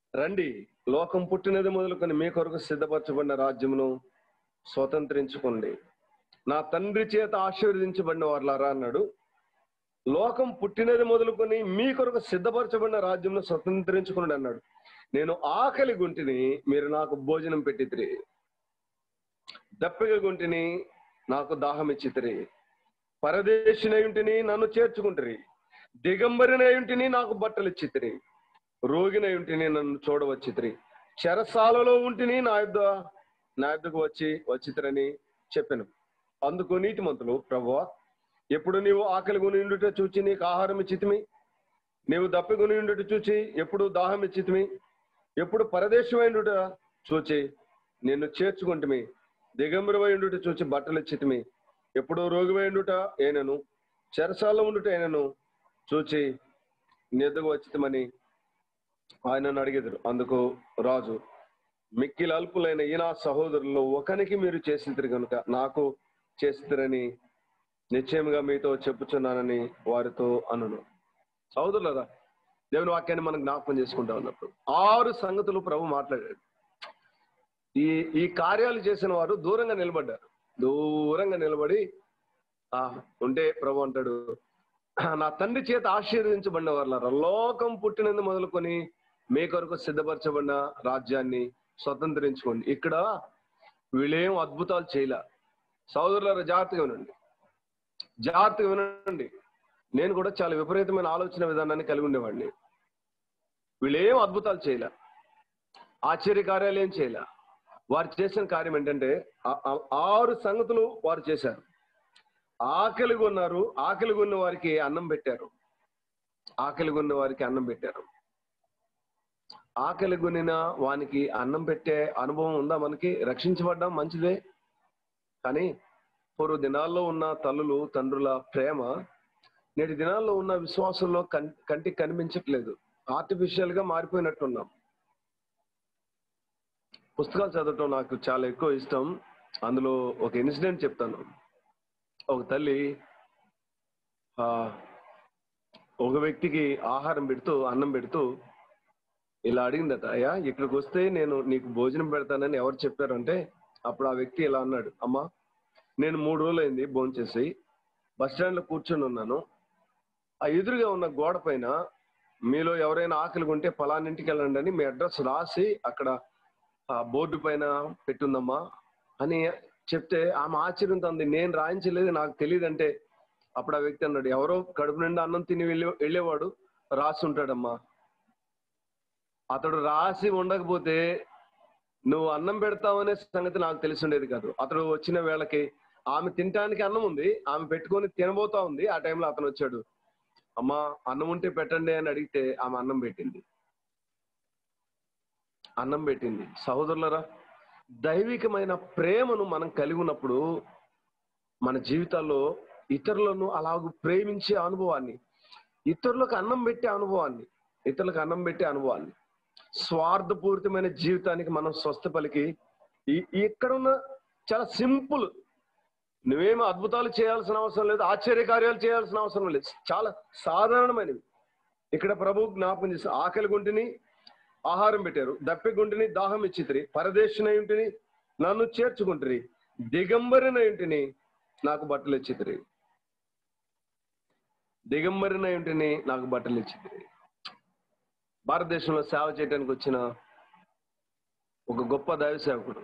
రండి లోకం పుట్టినది మొదలుకొని మీ కొరకు సిద్ధపరచబడిన రాజ్యమును స్వతంత్రించుకోండి నా తండ్రి చేత ఆశీర్వదించబడిన వారులారా అన్నాడు లోకం పుట్టినది మొదలుకొని మీ కొరకు సిద్ధపరచబడిన రాజ్యంను స్వతంత్రించుకున్నాడు అన్నాడు నేను ఆకలి గుంటిని మీరు నాకు భోజనం పెట్టితిరి దప్పిక గుంటిని నాకు దాహం ఇచ్చితిరి పరదేశినయుంటిని నన్ను చేర్చుకుంటారు దిగంబరినయుంటిని నాకు బట్టలు ఇచ్చితిరి రోగినయుంటిని నన్ను చూడవచ్చితిరి చెరసాలలో ఉంటిని నా యుద్ధ నా యుద్ధకు వచ్చి వచ్చితిరని చెప్పాను అందుకు నీతిమంతులు ప్రభువా ఎప్పుడు నీవు ఆకలి కొని ఉండుట చూచి నీకు ఆహారం ఇచ్చితిమి నీవు దప్పికొని ఉండుట చూచి ఎప్పుడు దాహం ఇచ్చితిమి ఎప్పుడు పరదేశమైండుట చూచి నిన్ను చేర్చుకుంటుమి దిగంబరమై ఉండుట చూచి బట్టలు ఇచ్చితిమి ఎప్పుడు రోగివై ఉండుట ఏనను చెరసాల ఉండుట ఏనను చూచి నిద్రకు వచ్చితమని ఆయనను అడిగెదరు అందుకు రాజు మిక్కిలి అల్పులైన ఈ నా సహోదరుల్లో ఒకనికి మీరు చేసిద్దరు కనుక నాకు చేసిద్దరని నిశ్చయముగా మీతో చెప్పుచున్నానని వారితో అనును సహోదరులరా దేవుని వాక్యాన్ని మనం జ్ఞాపకం చేసుకుంటా ఉన్నప్పుడు ఆరు సంగతులు ప్రభు మాట్లాడాడు ఈ ఈ కార్యాలు చేసిన వారు దూరంగా నిలబడ్డారు దూరంగా నిలబడి ఆ ఉంటే ప్రభు అంటాడు నా తండ్రి చేత ఆశీర్వదించబడిన వారు లోకం పుట్టినందు మొదలుకొని మీ కొరకు సిద్ధపరచబడిన రాజ్యాన్ని స్వతంత్రించుకోండి ఇక్కడ వీళ్ళేం అద్భుతాలు చేయలే సోదరులారా జాగ్రత్తగా వినండి జాగ్రత్తగా వినండి నేను కూడా చాలా విపరీతమైన ఆలోచన విధానాన్ని కలిగి ఉండేవాడిని వీళ్ళేం అద్భుతాలు చేయలే ఆశ్చర్య కార్యాలు ఏం చేయలే వారు చేసిన కార్యం ఏంటంటే ఆ- ఆ- ఆరు సంగతులు వారు చేశారు ఆకలి కొన్నారు ఆకలి కొన్న వారికి అన్నం పెట్టారు ఆకలి కొన్న వారికి అన్నం పెట్టారు ఆకలి కొనిన వానికి అన్నం పెట్టే అనుభవం ఉందా మనకి రక్షించబడ్డం మంచిదే కానీ పూర్వ దినాల్లో ఉన్న తల్లులు తండ్రుల ప్రేమ నేటి దినాల్లో ఉన్న విశ్వాసంలో కన్ కంటికి కనిపించట్లేదు ఆర్టిఫిషియల్ గా మారిపోయినట్టున్నాం పుస్తకాలు చదవటం నాకు చాలా ఎక్కువ ఇష్టం అందులో ఒక ఇన్సిడెంట్ చెప్తాను ఒక తల్లి ఆ ఒక వ్యక్తికి ఆహారం పెడుతూ అన్నం పెడుతూ ఇలా అడిగిందట అయ్యా ఇక్కడికి వస్తే నేను నీకు భోజనం పెడతానని ఎవరు చెప్పారంటే అప్పుడు ఆ వ్యక్తి ఇలా అన్నాడు అమ్మా నేను మూడు రోజులు అయింది భోజనం చేసి బస్ స్టాండ్ లో కూర్చొని ఉన్నాను ఆ ఎదురుగా ఉన్న గోడ పైన మీలో ఎవరైనా ఆకలి ఉంటే ఫలానింటికి వెళ్ళండి అని మీ అడ్రస్ రాసి అక్కడ ఆ బోర్డు పైన పెట్టుందమ్మా అని చెప్తే ఆమె ఆశ్చర్యంతో ఉంది నేను రాయించలేదు నాకు తెలియదంటే అప్పుడు ఆ వ్యక్తి అన్నాడు ఎవరో కడుపు నిండా అన్నం తిని వెళ్ళే వెళ్ళేవాడు రాసి ఉంటాడమ్మా అతడు రాసి ఉండకపోతే నువ్వు అన్నం పెడతావనే సంగతి నాకు తెలిసి ఉండేది కాదు అతడు వచ్చిన వేళకి ఆమె తినటానికి అన్నం ఉంది ఆమె పెట్టుకొని తినబోతా ఉంది ఆ టైంలో అతను వచ్చాడు అమ్మా అన్నం ఉంటే పెట్టండి అని అడిగితే ఆమె అన్నం పెట్టింది అన్నం పెట్టింది సహోదరులరా దైవికమైన ప్రేమను మనం కలిగి ఉన్నప్పుడు మన జీవితాల్లో ఇతరులను అలాగూ ప్రేమించే అనుభవాన్ని ఇతరులకు అన్నం పెట్టే అనుభవాన్ని ఇతరులకు అన్నం పెట్టే అనుభవాన్ని స్వార్థపూరితమైన జీవితానికి మనం స్వస్థ పలికి ఈ- ఇక్కడ ఉన్న చాలా సింపుల్ నువ్వేమో అద్భుతాలు చేయాల్సిన అవసరం లేదు ఆశ్చర్య కార్యాలు చేయాల్సిన అవసరం లేదు చాలా సాధారణమైనవి ఇక్కడ ప్రభు జ్ఞాపకం చేసి ఆకలి గుంటిని ఆహారం పెట్టారు దప్పి గుంటిని దాహం ఇచ్చితిరి పరదేశిన ఇంటిని నన్ను చేర్చుకుంటురి దిగంబరిన ఇంటిని నాకు బట్టలు ఇచ్చితిరి దిగంబరిన ఇంటిని నాకు బట్టలు ఇచ్చితిరి భారతదేశంలో సేవ చేయడానికి వచ్చిన ఒక గొప్ప దైవ సేవకుడు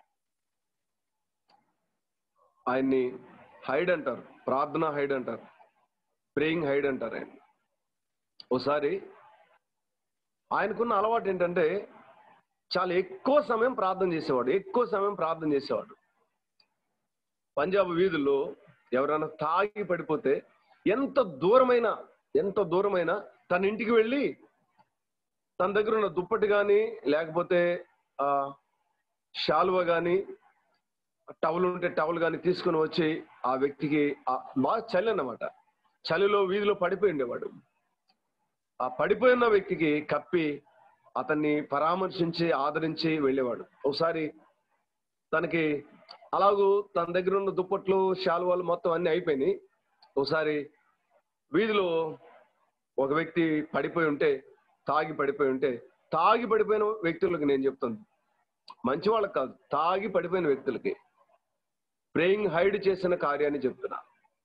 ఆయన్ని హైడ్ అంటారు ప్రార్థన హైడ్ అంటారు ప్రేయింగ్ హైడ్ అంటారు ఆయన ఒకసారి ఆయనకున్న అలవాటు ఏంటంటే చాలా ఎక్కువ సమయం ప్రార్థన చేసేవాడు ఎక్కువ సమయం ప్రార్థన చేసేవాడు పంజాబ్ వీధుల్లో ఎవరైనా తాగి పడిపోతే ఎంత దూరమైన ఎంత దూరమైనా తన ఇంటికి వెళ్ళి తన దగ్గర ఉన్న దుప్పటి కానీ లేకపోతే ఆ శాలువ కానీ టవల్ ఉంటే టవల్ కానీ తీసుకొని వచ్చి ఆ వ్యక్తికి ఆ బాగా చలి అన్నమాట చలిలో వీధిలో పడిపోయి ఉండేవాడు ఆ పడిపోయిన వ్యక్తికి కప్పి అతన్ని పరామర్శించి ఆదరించి వెళ్ళేవాడు ఒకసారి తనకి అలాగూ తన దగ్గర ఉన్న దుప్పట్లు శాలువాలు మొత్తం అన్ని అయిపోయినాయి ఒకసారి వీధిలో ఒక వ్యక్తి పడిపోయి ఉంటే తాగి పడిపోయి ఉంటే తాగి పడిపోయిన వ్యక్తులకు నేను చెప్తుంది మంచి వాళ్ళకి కాదు తాగి పడిపోయిన వ్యక్తులకి ప్రేయింగ్ హైడ్ చేసిన కార్యాన్ని చెప్తున్నా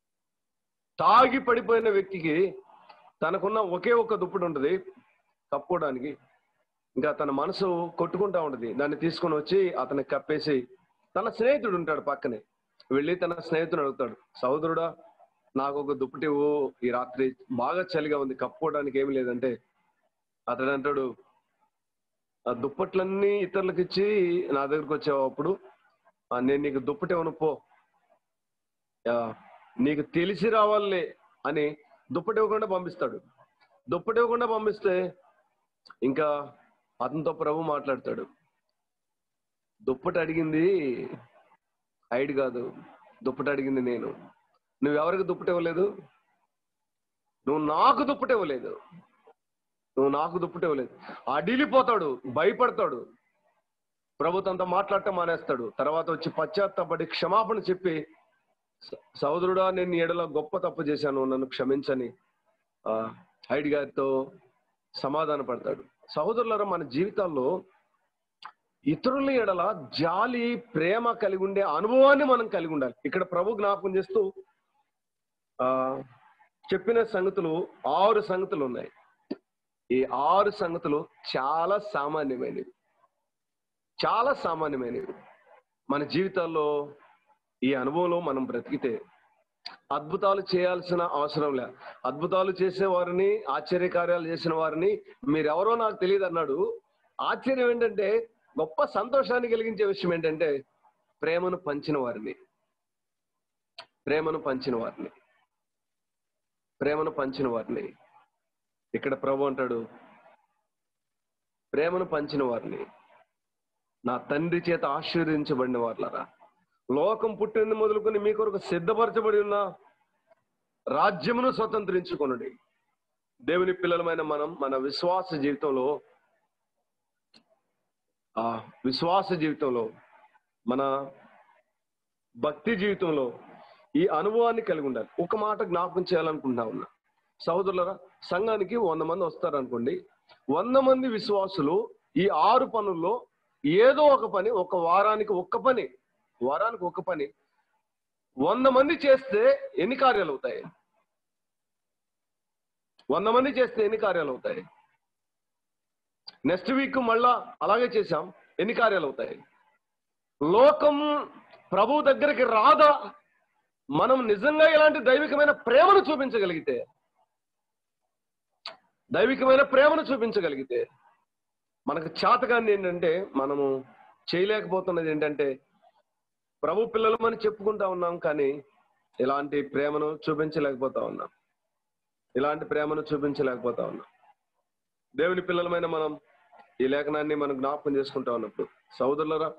తాగి పడిపోయిన వ్యక్తికి తనకున్న ఒకే ఒక్క దుప్పటి ఉంటుంది కప్పుకోవడానికి ఇంకా తన మనసు కొట్టుకుంటా ఉంటది దాన్ని తీసుకొని వచ్చి అతనికి కప్పేసి తన స్నేహితుడు ఉంటాడు పక్కనే వెళ్ళి తన స్నేహితుడు అడుగుతాడు సహోదరుడా నాకు ఒక దుప్పటి ఇవ్వు ఈ రాత్రి బాగా చలిగా ఉంది కప్పుకోవడానికి ఏమి లేదంటే అతడు అంటాడు ఆ దుప్పట్లన్నీ ఇతరులకు ఇచ్చి నా దగ్గరకు వచ్చావు అప్పుడు "ఆ, నేను నీకు దుప్పటి ఇవ్వను పో ఆ, నీకు తెలిసి రావాలే అని దుప్పటి ఇవ్వకుండా పంపిస్తాడు దుప్పటి ఇవ్వకుండా పంపిస్తే ఇంకా అతనితో ప్రభు మాట్లాడతాడు దుప్పటి అడిగింది ఐడి కాదు దుప్పటి అడిగింది నేను నువ్వెవరికి దుప్పటి ఇవ్వలేదు నువ్వు నాకు దుప్పటి ఇవ్వలేదు నువ్వు నాకు దుప్పటి ఇవ్వలేదు అడిలిపోతాడు భయపడతాడు ప్రభు తనతో మాట్లాడటం మానేస్తాడు తర్వాత వచ్చి పశ్చాత్తాపడి క్షమాపణ చెప్పి "స- సహోదరుడా నేను నీ ఎడల గొప్ప తప్పు చేశాను నన్ను క్షమించని ఆ, హైడ్ గారితో సమాధాన పడతాడు సహోదరులారా మన జీవితాల్లో ఇతరుల ఎడల జాలి ప్రేమ కలిగి ఉండే అనుభవాన్ని మనం కలిగి ఉండాలి ఇక్కడ ప్రభు జ్ఞాపకం చేస్తూ ఆ చెప్పిన సంగతులు ఆరు సంగతులు ఉన్నాయి ఈ ఆరు సంగతులు చాలా సామాన్యమైనవి చాలా సామాన్యమైనవి మన జీవితాల్లో ఈ అనుభవంలో మనం బ్రతికితే అద్భుతాలు చేయాల్సిన అవసరం లే అద్భుతాలు చేసే వారిని ఆశ్చర్య కార్యాలు చేసిన వారిని మీరెవరో నాకు తెలియదు అన్నాడు ఆశ్చర్యం ఏంటంటే గొప్ప సంతోషాన్ని కలిగించే విషయం ఏంటంటే ప్రేమను పంచిన వారిని ప్రేమను పంచిన వారిని ప్రేమను పంచిన వారిని ఇక్కడ ప్రభు అంటాడు ప్రేమను పంచిన వారిని నా తండ్రి చేత ఆశీర్వదించబడిన వాళ్ళరా లోకం పుట్టింది మొదలుకొని మీ కొరకు సిద్ధపరచబడి ఉన్న రాజ్యమును స్వతంత్రించుకొనుడి దేవుని పిల్లలమైన మనం మన విశ్వాస జీవితంలో ఆ విశ్వాస జీవితంలో మన భక్తి జీవితంలో ఈ అనుభవాన్ని కలిగి ఉండాలి ఒక మాట జ్ఞాపకం చేయాలనుకుంటా ఉన్నా సహోదరులరా సంఘానికి వంద మంది వస్తారనుకోండి వంద మంది విశ్వాసులు ఈ ఆరు పనుల్లో ఏదో ఒక పని ఒక వారానికి ఒక్క పని వారానికి ఒక పని వంద మంది చేస్తే ఎన్ని కార్యాలు అవుతాయి వంద మంది చేస్తే ఎన్ని కార్యాలు అవుతాయి నెక్స్ట్ వీక్ మళ్ళా అలాగే చేశాం ఎన్ని కార్యాలు అవుతాయి లోకం ప్రభు దగ్గరికి రాదా మనం నిజంగా ఇలాంటి దైవికమైన ప్రేమను చూపించగలిగితే దైవికమైన ప్రేమను చూపించగలిగితే మనకు చేతగాని ఏంటంటే మనము చేయలేకపోతున్నది ఏంటంటే ప్రభు పిల్లలమని చెప్పుకుంటా ఉన్నాం కానీ ఇలాంటి ప్రేమను చూపించలేకపోతా ఉన్నాం ఇలాంటి ప్రేమను చూపించలేకపోతా ఉన్నాం దేవుని పిల్లలమైన మనం ఈ లేఖనాన్ని మనం జ్ఞాపకం చేసుకుంటా ఉన్నప్పుడు సోదరులరా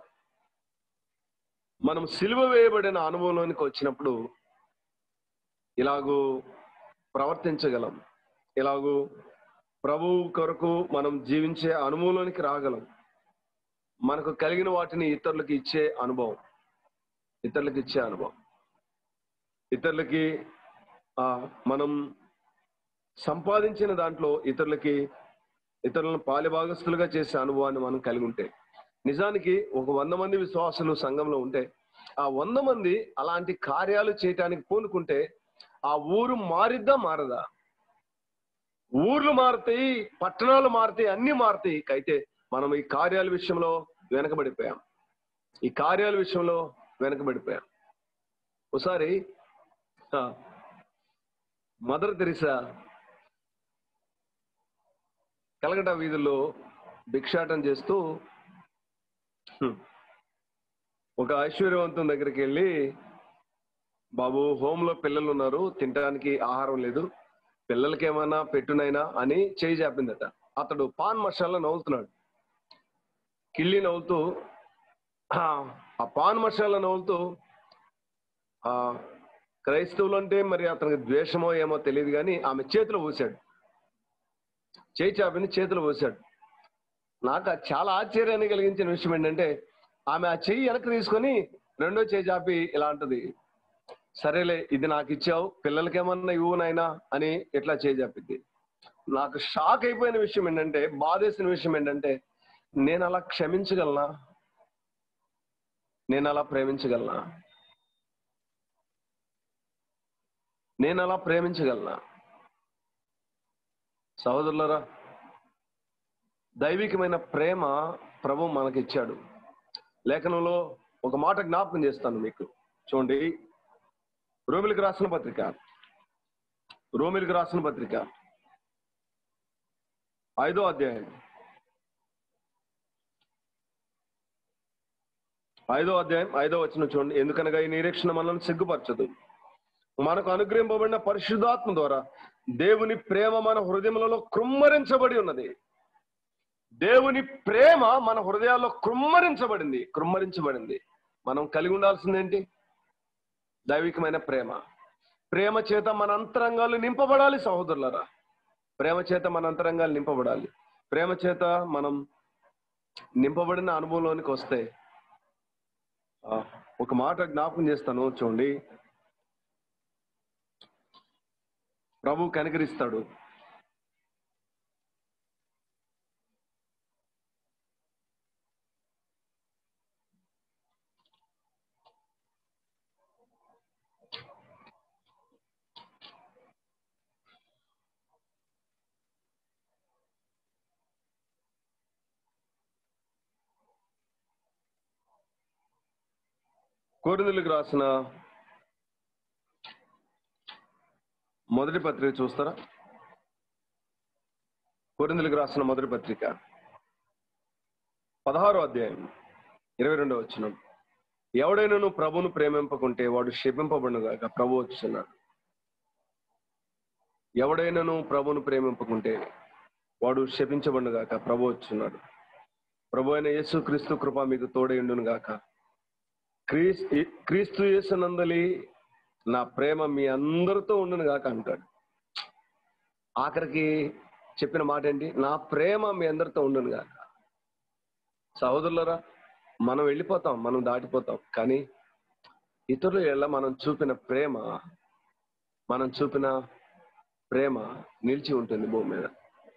మనం సిలువ వేయబడిన అనుభవంలోనికి వచ్చినప్పుడు ఇలాగూ ప్రవర్తించగలం ఇలాగూ ప్రభు కొరకు మనం జీవించే అనుభవంలోనికి రాగలం మనకు కలిగిన వాటిని ఇతరులకు ఇచ్చే అనుభవం ఇతరులకు ఇచ్చే అనుభవం ఇతరులకి ఆ మనం సంపాదించిన దాంట్లో ఇతరులకి ఇతరులను పాలిభాగస్తులుగా చేసే అనుభవాన్ని మనం కలిగి ఉంటే నిజానికి ఒక వంద మంది విశ్వాసులు సంఘంలో ఉంటే ఆ వంద మంది అలాంటి కార్యాలు చేయటానికి పూనుకుంటే ఆ ఊరు మారిద్దా మారదా ఊర్లు మారుతాయి పట్టణాలు మారుతాయి అన్ని మారుతాయి అయితే మనం ఈ కార్యాల విషయంలో వెనకబడిపోయాం ఈ కార్యాల విషయంలో వెనకబడిపోయాం ఒకసారి ఆ, మదర్ తెరిసా కలకటా వీధుల్లో భిక్షాటం చేస్తూ హ్మ్, ఒక ఐశ్వర్యవంతం దగ్గరికి వెళ్ళి బాబు హోమ్ లో పిల్లలు ఉన్నారు తినడానికి ఆహారం లేదు పిల్లలకి ఏమైనా పెట్టునైనా అని చేయి చాపిందట అతడు పాన్ మసాలా నవ్వుతున్నాడు కిళ్ళి నవ్వుతూ ఆ ఆ పాన్ మసాలా నవ్వుతూ ఆ క్రైస్తవులు అంటే మరి అతనికి ద్వేషమో ఏమో తెలియదు కానీ ఆమె చేతిలో పోసాడు చేయి చాపిని చేతిలో పోసాడు నాకు అది చాలా ఆశ్చర్యాన్ని కలిగించిన విషయం ఏంటంటే ఆమె ఆ చెయ్యి వెనక్కి తీసుకొని రెండో చేయి చాపి ఇలా అంటది సరేలే ఇది నాకు ఇచ్చావు పిల్లలకేమన్నా ఇవ్వు నాయనా అని ఎట్లా చేయి చాపిద్ది నాకు షాక్ అయిపోయిన విషయం ఏంటంటే బాధేసిన విషయం ఏంటంటే నేను అలా క్షమించగలనా నేను అలా ప్రేమించగలనా నేను అలా ప్రేమించగలనా సహోదరులరా దైవికమైన ప్రేమ ప్రభు మనకిచ్చాడు లేఖనంలో ఒక మాట జ్ఞాపకం చేస్తాను మీకు చూడండి రోమిలికి రాసిన పత్రిక రోమిలికి రాసిన పత్రిక ఐదో అధ్యాయం ఐదో అధ్యాయం ఐదో వచ్చిన చూడండి ఎందుకనగా ఈ నిరీక్షణ మనల్ని సిగ్గుపరచదు మనకు అనుగ్రహింపబడిన పరిశుద్ధాత్మ ద్వారా దేవుని ప్రేమ మన హృదయములలో కృమ్మరించబడి ఉన్నది దేవుని ప్రేమ మన హృదయాల్లో కృమ్మరించబడింది కృమ్మరించబడింది మనం కలిగి ఉండాల్సిందేంటి దైవికమైన ప్రేమ ప్రేమ చేత మన అంతరంగాలు నింపబడాలి సహోదరులరా ప్రేమ చేత మన అంతరంగాలు నింపబడాలి ప్రేమ చేత మనం నింపబడిన అనుభవంలోనికి వస్తే ఆ, ఒక మాట జ్ఞాపకం చేస్తాను చూడండి ప్రభు కనికరిస్తాడు కోరిదలకు రాసిన మొదటి పత్రిక చూస్తారా కోరిందులకు రాసిన మొదటి పత్రిక పదహారో అధ్యాయం ఇరవై రెండో వచ్చిన ఎవడైనాను ప్రభును ప్రేమింపకుంటే వాడు శపింపబడుగాక ప్రభు వచ్చున్నాడు ఎవడైనాను ప్రభును ప్రేమింపకుంటే వాడు శపించబడుగాక ప్రభు వచ్చున్నాడు ప్రభు అయిన యేసు క్రీస్తు కృప మీకు తోడైండును గాక క్రీస్ క్రీస్తు యేసునందలి నా ప్రేమ మీ అందరితో ఉండును గాక అంటాడు ఆఖరికి చెప్పిన మాట ఏంటి నా ప్రేమ మీ అందరితో ఉండును గాక సహోదరులరా మనం వెళ్ళిపోతాం మనం దాటిపోతాం కానీ ఇతరుల ఎల్ల మనం చూపిన ప్రేమ మనం చూపిన ప్రేమ నిలిచి ఉంటుంది భూమి మీద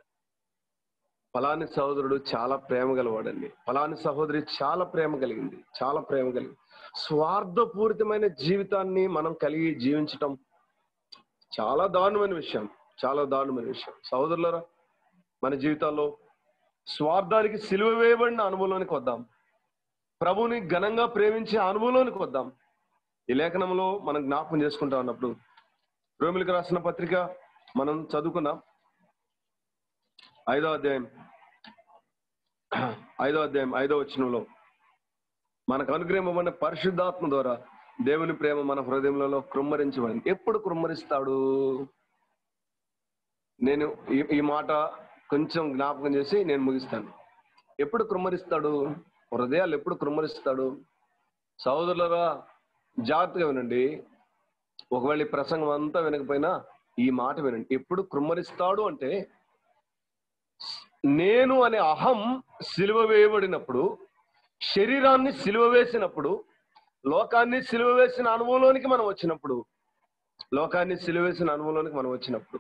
ఫలాని సహోదరుడు చాలా ప్రేమ గలవాడండి ఫలాని సహోదరి చాలా ప్రేమ కలిగింది చాలా ప్రేమ కలిగింది స్వార్థపూరితమైన జీవితాన్ని మనం కలిగి జీవించటం చాలా దారుణమైన విషయం చాలా దారుణమైన విషయం సహోదరులరా మన జీవితాల్లో స్వార్థానికి సిలువ వేయబడిన అనుభవంలోనికి వద్దాం ప్రభుని ఘనంగా ప్రేమించే అనుభవంలోనికి వద్దాం ఈ లేఖనంలో మనం జ్ఞాపకం చేసుకుంటా ఉన్నప్పుడు రోమిలకు రాసిన పత్రిక మనం చదువుకున్నాం ఐదో అధ్యాయం ఐదో అధ్యాయం ఐదో వచనంలో మనకు అనుగ్రహమైన పరిశుద్ధాత్మ ద్వారా దేవుని ప్రేమ మన హృదయంలో కృమ్మరించబడింది ఎప్పుడు కృమ్మరిస్తాడు నేను ఈ ఈ మాట కొంచెం జ్ఞాపకం చేసి నేను ముగిస్తాను ఎప్పుడు కృమ్మరిస్తాడు హృదయాలు ఎప్పుడు కృమ్మరిస్తాడు సహోదరులరా జాగ్రత్తగా వినండి ఒకవేళ ఈ ప్రసంగం అంతా వినకపోయినా ఈ మాట వినండి ఎప్పుడు కృమ్మరిస్తాడు అంటే నేను అనే అహం సిలువ వేయబడినప్పుడు శరీరాన్ని సిలువ వేసినప్పుడు లోకాన్ని సిలువ వేసిన అనుభవంలోనికి మనం వచ్చినప్పుడు లోకాన్ని సిలువ వేసిన అనుభవంలోనికి మనం వచ్చినప్పుడు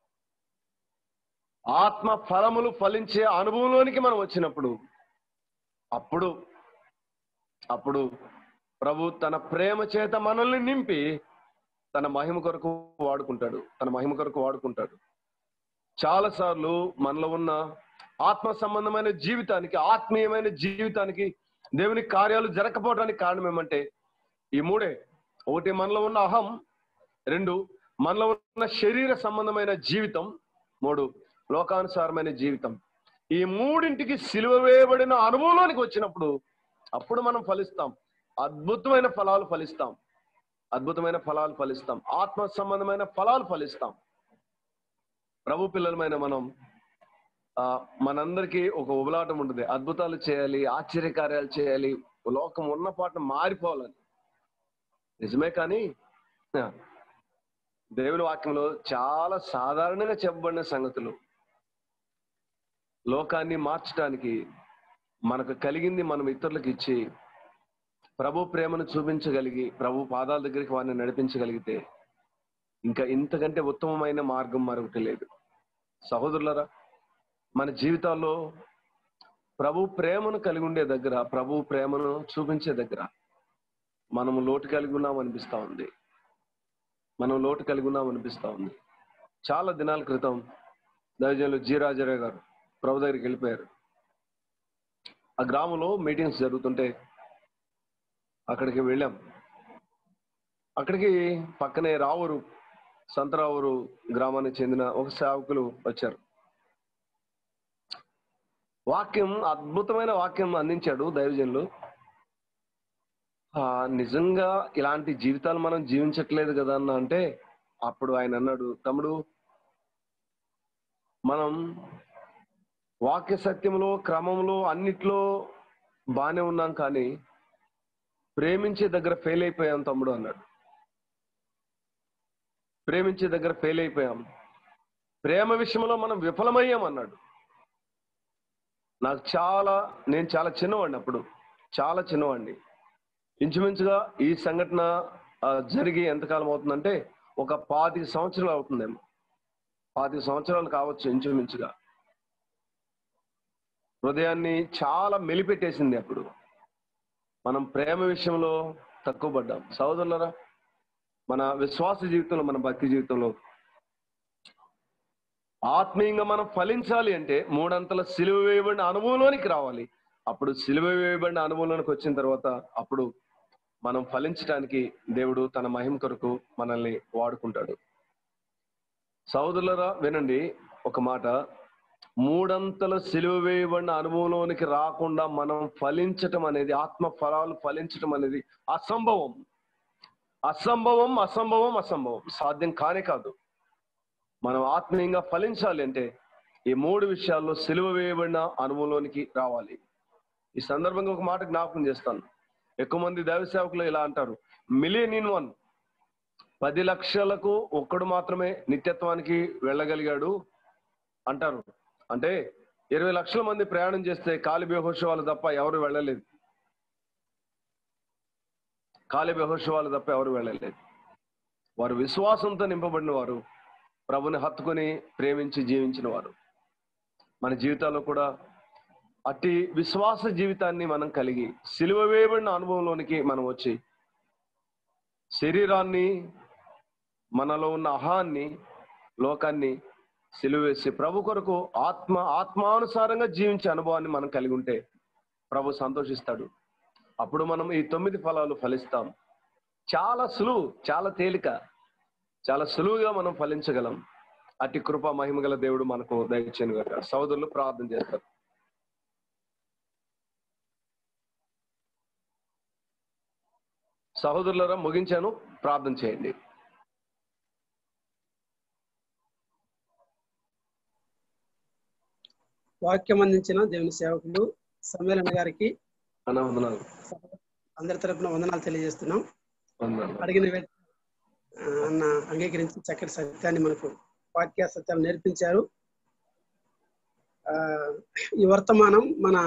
ఆత్మ ఫలములు ఫలించే అనుభవంలోనికి మనం వచ్చినప్పుడు అప్పుడు అప్పుడు ప్రభు తన ప్రేమ చేత మనల్ని నింపి తన మహిమ కొరకు వాడుకుంటాడు తన మహిమ కొరకు వాడుకుంటాడు చాలా సార్లు మనలో ఉన్న ఆత్మ సంబంధమైన జీవితానికి ఆత్మీయమైన జీవితానికి దేవుని కార్యాలు జరగకపోవడానికి కారణం ఏమంటే ఈ మూడే ఒకటి మనలో ఉన్న అహం రెండు మనలో ఉన్న శరీర సంబంధమైన జీవితం మూడు లోకానుసారమైన జీవితం ఈ మూడింటికి సిలువ వేయబడిన అనుభవంలోనికి వచ్చినప్పుడు అప్పుడు మనం ఫలిస్తాం అద్భుతమైన ఫలాలు ఫలిస్తాం అద్భుతమైన ఫలాలు ఫలిస్తాం ఆత్మ సంబంధమైన ఫలాలు ఫలిస్తాం ప్రభు పిల్లలమైన మనం ఆ మనందరికీ ఒక ఉబలాటం ఉంటుంది అద్భుతాలు చేయాలి ఆశ్చర్యకార్యాలు చేయాలి లోకం ఉన్న పాట మారిపోవాలని నిజమే కానీ ఆ, దేవుని వాక్యంలో చాలా సాధారణంగా చెప్పబడిన సంగతులు లోకాన్ని మార్చడానికి మనకు కలిగింది మనం ఇతరులకు ఇచ్చి ప్రభు ప్రేమను చూపించగలిగి ప్రభు పాదాల దగ్గరికి వారిని నడిపించగలిగితే ఇంకా ఇంతకంటే ఉత్తమమైన మార్గం మరొకటి లేదు సహోదరులరా మన జీవితాల్లో ప్రభు ప్రేమను కలిగి ఉండే దగ్గర ప్రభు ప్రేమను చూపించే దగ్గర మనము లోటు కలిగి ఉన్నాం అనిపిస్తా ఉంది మనం లోటు కలిగి ఉన్నాం అనిపిస్తా ఉంది చాలా దినాల క్రితం దైవజనులు జి రాజారావు గారు ప్రభు దగ్గరికి వెళ్ళిపోయారు ఆ గ్రామంలో మీటింగ్స్ జరుగుతుంటే అక్కడికి వెళ్ళాం అక్కడికి పక్కనే రావూరు సంతరావూరు గ్రామానికి చెందిన ఒక సేవకులు వచ్చారు వాక్యం అద్భుతమైన వాక్యం అందించాడు దైవజనులు ఆ, నిజంగా ఇలాంటి జీవితాలు మనం జీవించట్లేదు కదా అన్న అంటే అప్పుడు ఆయన అన్నాడు తమ్ముడు మనం వాక్య సత్యంలో క్రమంలో అన్నిట్లో బానే ఉన్నాం కానీ ప్రేమించే దగ్గర ఫెయిల్ అయిపోయాం తమ్ముడు అన్నాడు ప్రేమించే దగ్గర ఫెయిల్ అయిపోయాం ప్రేమ విషయంలో మనం విఫలమయ్యాం అన్నాడు నాకు చాలా నేను చాలా చిన్నవాడిని అప్పుడు చాలా చిన్నవాడిని ఇంచుమించుగా ఈ సంఘటన ఆ, జరిగి ఎంతకాలం అవుతుందంటే ఒక పాతిక సంవత్సరాలు అవుతుందేమో పాతిక సంవత్సరాలు కావచ్చు ఇంచుమించుగా హృదయాన్ని చాలా మెలిపెట్టేసింది అప్పుడు మనం ప్రేమ విషయంలో తక్కువ పడ్డాం సహోదరులరా మన విశ్వాస జీవితంలో మన భక్తి జీవితంలో ఆత్మీయంగా మనం ఫలించాలి అంటే మూడంతల సిలువ వేయబడిన అనుభవంలోనికి రావాలి అప్పుడు సిలువ వేయబడిన అనుభవంలోనికి వచ్చిన తర్వాత అప్పుడు మనం ఫలించడానికి దేవుడు తన మహిమ కొరకు మనల్ని వాడుకుంటాడు సహోదరులరా వినండి ఒక మాట మూడంతల సిలువ వేయబడిన అనుభవంలోనికి రాకుండా మనం ఫలించటం అనేది ఆత్మ ఫలాలు ఫలించటం అనేది అసంభవం అసంభవం అసంభవం అసంభవం సాధ్యం కానే కాదు మనం ఆత్మీయంగా ఫలించాలి అంటే ఈ మూడు విషయాల్లో సిలువ వేయబడిన అనుభవంలోనికి రావాలి ఈ సందర్భంగా ఒక మాట జ్ఞాపకం చేస్తాను ఎక్కువ మంది దైవ సేవకులు ఇలా అంటారు మిలియన్ ఇన్ వన్ పది లక్షలకు ఒక్కడు మాత్రమే నిత్యత్వానికి వెళ్ళగలిగాడు అంటారు అంటే ఇరవై లక్షల మంది ప్రయాణం చేస్తే కాలి బేహోషవాలు తప్ప ఎవరు వెళ్ళలేదు కాలి బేహోషవాలు తప్ప ఎవరు వెళ్ళలేదు వారు విశ్వాసంతో నింపబడిన వారు ప్రభుని హత్తుకొని ప్రేమించి జీవించిన వారు మన జీవితాల్లో కూడా అట్టి విశ్వాస జీవితాన్ని మనం కలిగి సిలువ వేయబడిన అనుభవంలోనికి మనం వచ్చి శరీరాన్ని మనలో ఉన్న అహాన్ని లోకాన్ని సిలువేసి ప్రభు కొరకు ఆత్మ ఆత్మానుసారంగా జీవించే అనుభవాన్ని మనం కలిగి ఉంటే ప్రభు సంతోషిస్తాడు అప్పుడు మనం ఈ తొమ్మిది ఫలాలు ఫలిస్తాం చాలా సులువు చాలా తేలిక చాలా సులువుగా మనం ఫలించగలం అట్టి కృప మహిమ గల దేవుడు మనకు దయచేను గాక సోదరులు ప్రార్థన చేస్తారు సహోదరులరా ముగించాను ప్రార్థన చేయండి వాక్యం అందించిన దేవుని సేవకులు సమ్మేళన గారికి అన్న వందనాలు అందరి తరపున వందనాలు తెలియజేస్తున్నాం వందనాలు అడిగిన వెంట- ఆ, అన్న అంగీకరించి చక్కటి సత్యాన్ని మనకు వాక్య సత్యాలు నేర్పించారు ఆ, ఈ వర్తమానం మన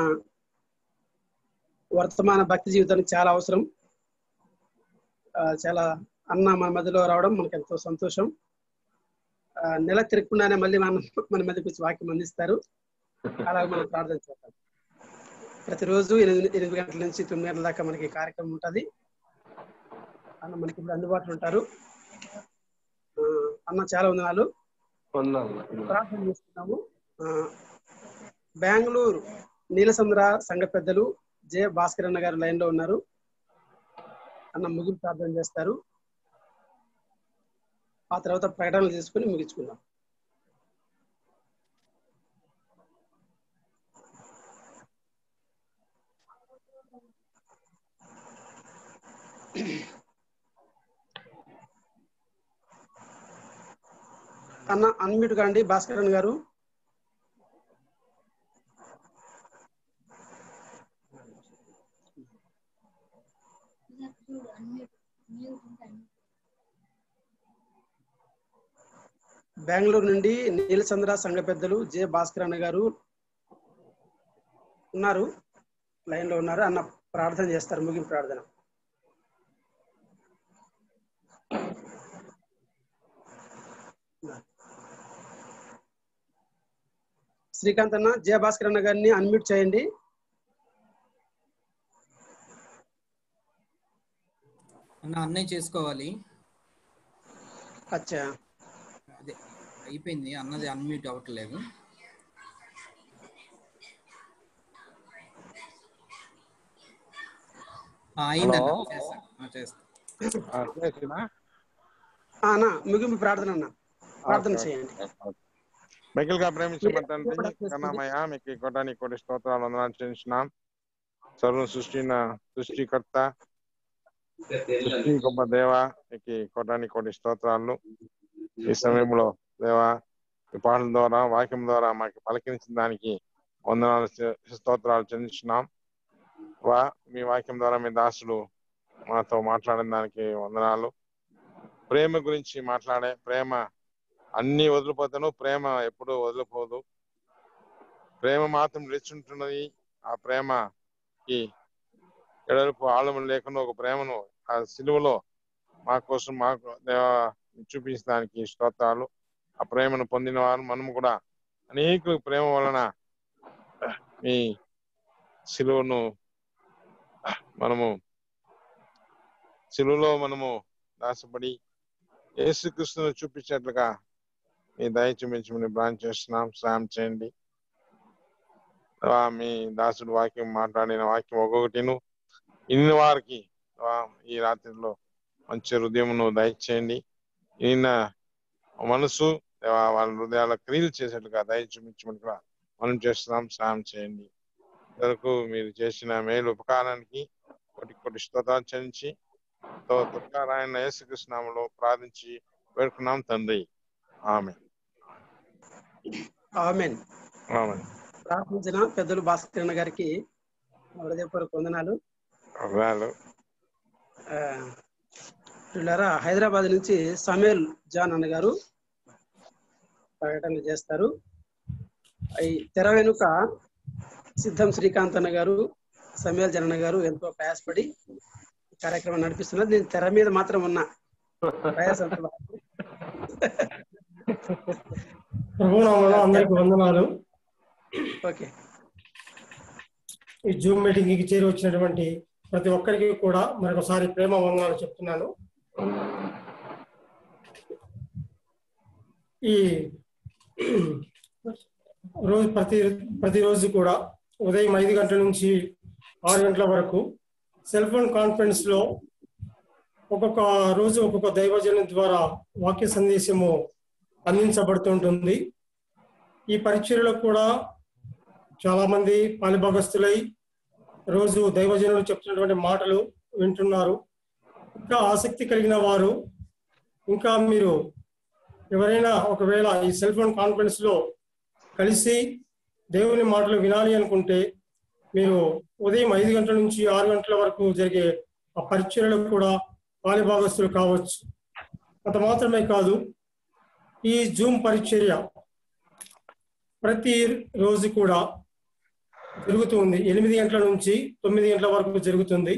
వర్తమాన భక్తి జీవితానికి చాలా అవసరం ఆ, చాలా అన్న మన మధ్యలో రావడం మనకు ఎంతో సంతోషం ఆ, నెల తిరగకుండానే మళ్ళీ మన మన మధ్యకి వచ్చి వాక్యం అందిస్తారు అలాగే మనం ప్రార్థన చేద్దాం ప్రతిరోజు ఎనిమిది ఎనిమిది గంటల నుంచి తొమ్మిది గంటల దాకా మనకి కార్యక్రమం ఉంటుంది అన్న మనకి ఇప్పుడు అందుబాటులో ఉంటారు ఆ, అన్న చాలా వందనాలు వందనాలు ప్రార్థన చేస్తున్నాము ఆ, బెంగళూరు నీలసంద్ర సంఘ పెద్దలు జె భాస్కర్ అన్న గారు లైన్ లో ఉన్నారు అన్న ముగింపు ప్రార్థన చేస్తారు ఆ తర్వాత ప్రకటనలు చేసుకుని ముగించుకుందాం అన్న అన్మ్యూట్ కాండి భాస్కర్ అన్న గారు బెంగళూరు నుండి నీలచంద్ర సంఘ పెద్దలు జె భాస్కర్ అన్న గారు ఉన్నారు లైన్ లో ఉన్నారు అన్న ప్రార్థన చేస్తారు ముగింపు ప్రార్థన శ్రీకాంత్ అన్న జయభాస్కర్ అన్న గారిని అన్మ్యూట్ చేయండి అన్న అన్నయ్య చేసుకోవాలి అచ్చా అదే అయిపోయింది అన్నది అన్మ్యూట్ అవ్వట్లేదు ఆ, అయిందన్న హలో. చేస్తా ఆ, చేస్తా ఆ, చేసినా? ఆ, అన్న ముగింపు ప్రార్థన అన్న ప్రార్థన ఓకే, చేయండి ఓకే. మిగిలిగా ప్రేమించిన మీరు తండ్రి కూడా చేసుకోండి. కన్నామయ్య మీకు కొట్టానికి కోటి స్తోత్రాలు వందనాలు చెల్లించినాం సర్వ సృష్టిన సృష్టికర్త సృష్టి గొప్ప దేవ మీకు కొట్టానికి కోటి స్తోత్రాలు ఈ సమయంలో దేవా ఈ పాటల ద్వారా వాక్యం ద్వారా మాకు పలకరించిన దానికి వందనాలు చె- స్తోత్రాలు చెల్లించున్నాం వా మీ వాక్యం ద్వారా మీ దాసుడు మాతో మాట్లాడిన దానికి వందనాలు ప్రేమ గురించి మాట్లాడే ప్రేమ అన్ని వదిలిపోతాను ప్రేమ ఎప్పుడూ వదిలిపోదు ప్రేమ మాత్రం నిలిచుంటున్నది ఆ ప్రేమకి ఎడల్పు ఆళము లేకుండా ఒక ప్రేమను ఆ సిలువలో మా కోసం మాకు దేవా చూపించడానికి స్తోత్రాలు ఆ ప్రేమను పొందిన వారు మనము కూడా అనేక ప్రేమ వలన మీ సిలువను మనము సిలువలో మనము దాసపడి యేసుక్రీస్తును చూపించేట్లుగా మీ దయ చూపించమని బ్రాంచ్ చేస్తున్నాం సాయం చేయండి దేవా, మీ దాసుడు వాక్యం మాట్లాడిన వాక్యం ఒక్కొక్కటిను ఇన్ని వారికి దేవా, ఈ రాత్రిలో మంచి హృదయమును దయచేయండి ఈయన మనసు దేవా, వాళ్ళ హృదయాల క్రియలు చేసేట్లుగా దయ చూపించమని కూడా మనం చేస్తున్నాం సాయం చేయండి వరకు మీరు చేసిన మేలు ఉపకారానికి కోటి కోటి స్తోత్రాలు చెల్లించి తుకారాయణ యేసుకృష్ణంలో ప్రార్థించి వేడుకున్నాం తండ్రి ఆమె ఆమెన్ ఆమె ప్రార్థించిన పెద్దలు భాస్కర్ అన్న గారికి హృదయపూర్వక వందనాలు వేలు ఆ, వీళ్ళారా హైదరాబాద్ నుంచి సమేల్ జాన్ అన్న గారు పర్యటన చేస్తారు ఈ తెర వెనుక సిద్ధం శ్రీకాంత్ అన్న గారు సమేల్ జనన్న గారు ఎంతో ప్రయాసపడి ఈ కార్యక్రమం నడిపిస్తున్నారు నేను తెర మీద మాత్రం ఉన్నా ప్రయాసంతో ప్రభునామంలో అందరికి వందనాలు ఓకే ఈ జూమ్ మీటింగ్ కి చేరి వచ్చినటువంటి ప్రతి ఒక్కరికి కూడా మరొకసారి ప్రేమ వందనాలు చెప్తున్నాను ఈ రోజు ప్రతి ప్రతిరోజు కూడా ఉదయం ఐదు గంటల నుంచి ఆరు గంటల వరకు సెల్ ఫోన్ కాన్ఫరెన్స్ లో ఒక్కొక్క రోజు ఒక్కొక్క దైవజనం ద్వారా వాక్య సందేశము అందించబడుతుంటుంది ఈ పరిచర్యలో కూడా చాలా మంది పాలిభాగస్తులై రోజు దైవజనులు చెప్తున్నటువంటి మాటలు వింటున్నారు ఇంకా ఆసక్తి కలిగిన వారు ఇంకా మీరు ఎవరైనా ఒకవేళ ఈ సెల్ ఫోన్ కాన్ఫరెన్స్ లో కలిసి దేవుని మాటలు వినాలి అనుకుంటే మీరు ఉదయం ఐదు గంటల నుంచి ఆరు గంటల వరకు జరిగే ఆ పరిచర్యలో కూడా పాలిభాగస్తులు కావచ్చు అంత మాత్రమే కాదు ఈ జూమ్ పరిచర్య ప్రతి రోజు కూడా జరుగుతుంది ఎనిమిది గంటల నుంచి తొమ్మిది గంటల వరకు జరుగుతుంది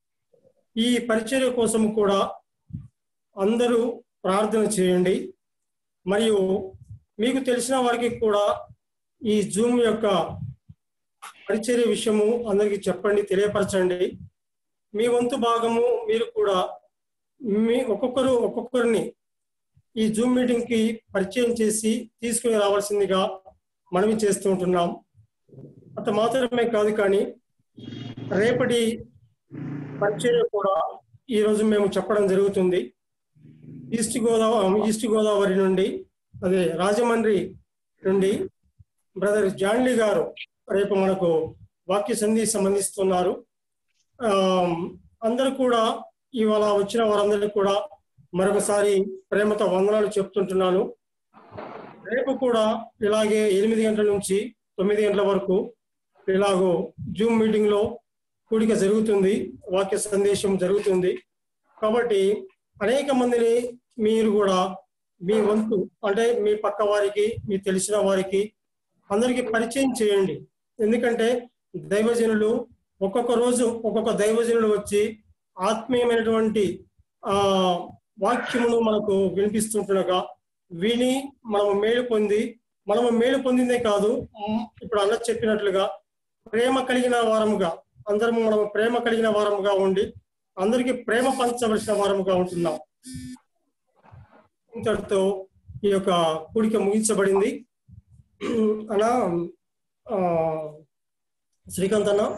ఈ పరిచర్య కోసం కూడా అందరూ ప్రార్థన చేయండి మరియు మీకు తెలిసిన వారికి కూడా ఈ జూమ్ యొక్క పరిచర్య విషయము అందరికీ చెప్పండి తెలియపరచండి మీ వంతు భాగము మీరు కూడా మీ ఒక్కొక్కరు ఒక్కొక్కరిని ఈ జూమ్ మీటింగ్ కి పరిచయం చేసి తీసుకుని రావాల్సిందిగా మనవి చేస్తూ ఉంటున్నాం అంత మాత్రమే కాదు కానీ రేపటి పరిచయం కూడా ఈ రోజు మేము చెప్పడం జరుగుతుంది ఈస్ట్ గోదావరి ఈస్ట్ గోదావరి నుండి అదే రాజమండ్రి నుండి బ్రదర్ జాన్లీ గారు రేపు మనకు వాక్య సందేశం అందిస్తున్నారు ఆ, అందరూ కూడా ఇవాళ వచ్చిన వారందరికీ కూడా మరొకసారి ప్రేమతో వందనాలు చెప్తుంటున్నాను రేపు కూడా ఇలాగే ఎనిమిది గంటల నుంచి తొమ్మిది గంటల వరకు ఇలాగో జూమ్ మీటింగ్ లో కూడిక జరుగుతుంది వాక్య సందేశం జరుగుతుంది కాబట్టి అనేక మందిని మీరు కూడా మీ వంతు అంటే మీ పక్క వారికి మీ తెలిసిన వారికి అందరికీ పరిచయం చేయండి ఎందుకంటే దైవజనులు ఒక్కొక్క రోజు ఒక్కొక్క దైవజనులు వచ్చి ఆత్మీయమైనటువంటి ఆ వాక్యమును మనకు వినిపిస్తుంటుండగా విని మనము మేలు పొంది మనము మేలు పొందిందే కాదు మ్, ఇప్పుడు అన్న చెప్పినట్లుగా ప్రేమ కలిగిన వారముగా అందరము మనము ప్రేమ కలిగిన వారముగా ఉండి అందరికీ ప్రేమ పంచవలసిన వారముగా ఉంటున్నాం ఇంతటితో ఈ యొక్క కూడిక ముగించబడింది అలా ఆ, శ్రీకాంత్ అన్న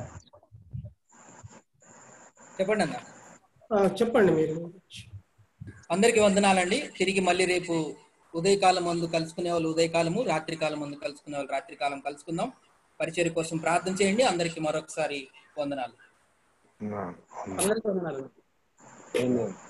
చెప్పండి అన్న ఆ, చెప్పండి మీరు అందరికీ వందనాలండి తిరిగి మళ్ళీ రేపు ఉదయకాలం ముందు కలుసుకునే వాళ్ళు ఉదయకాలము రాత్రికాలం ముందు కలుసుకునే వాళ్ళు రాత్రికాలం కలుసుకుందాం పరిచయ కోసం ప్రార్థన చేయండి అందరికీ మరొకసారి వందనాలు ఉన్నాను. అందరికీ వందనాలు Amen.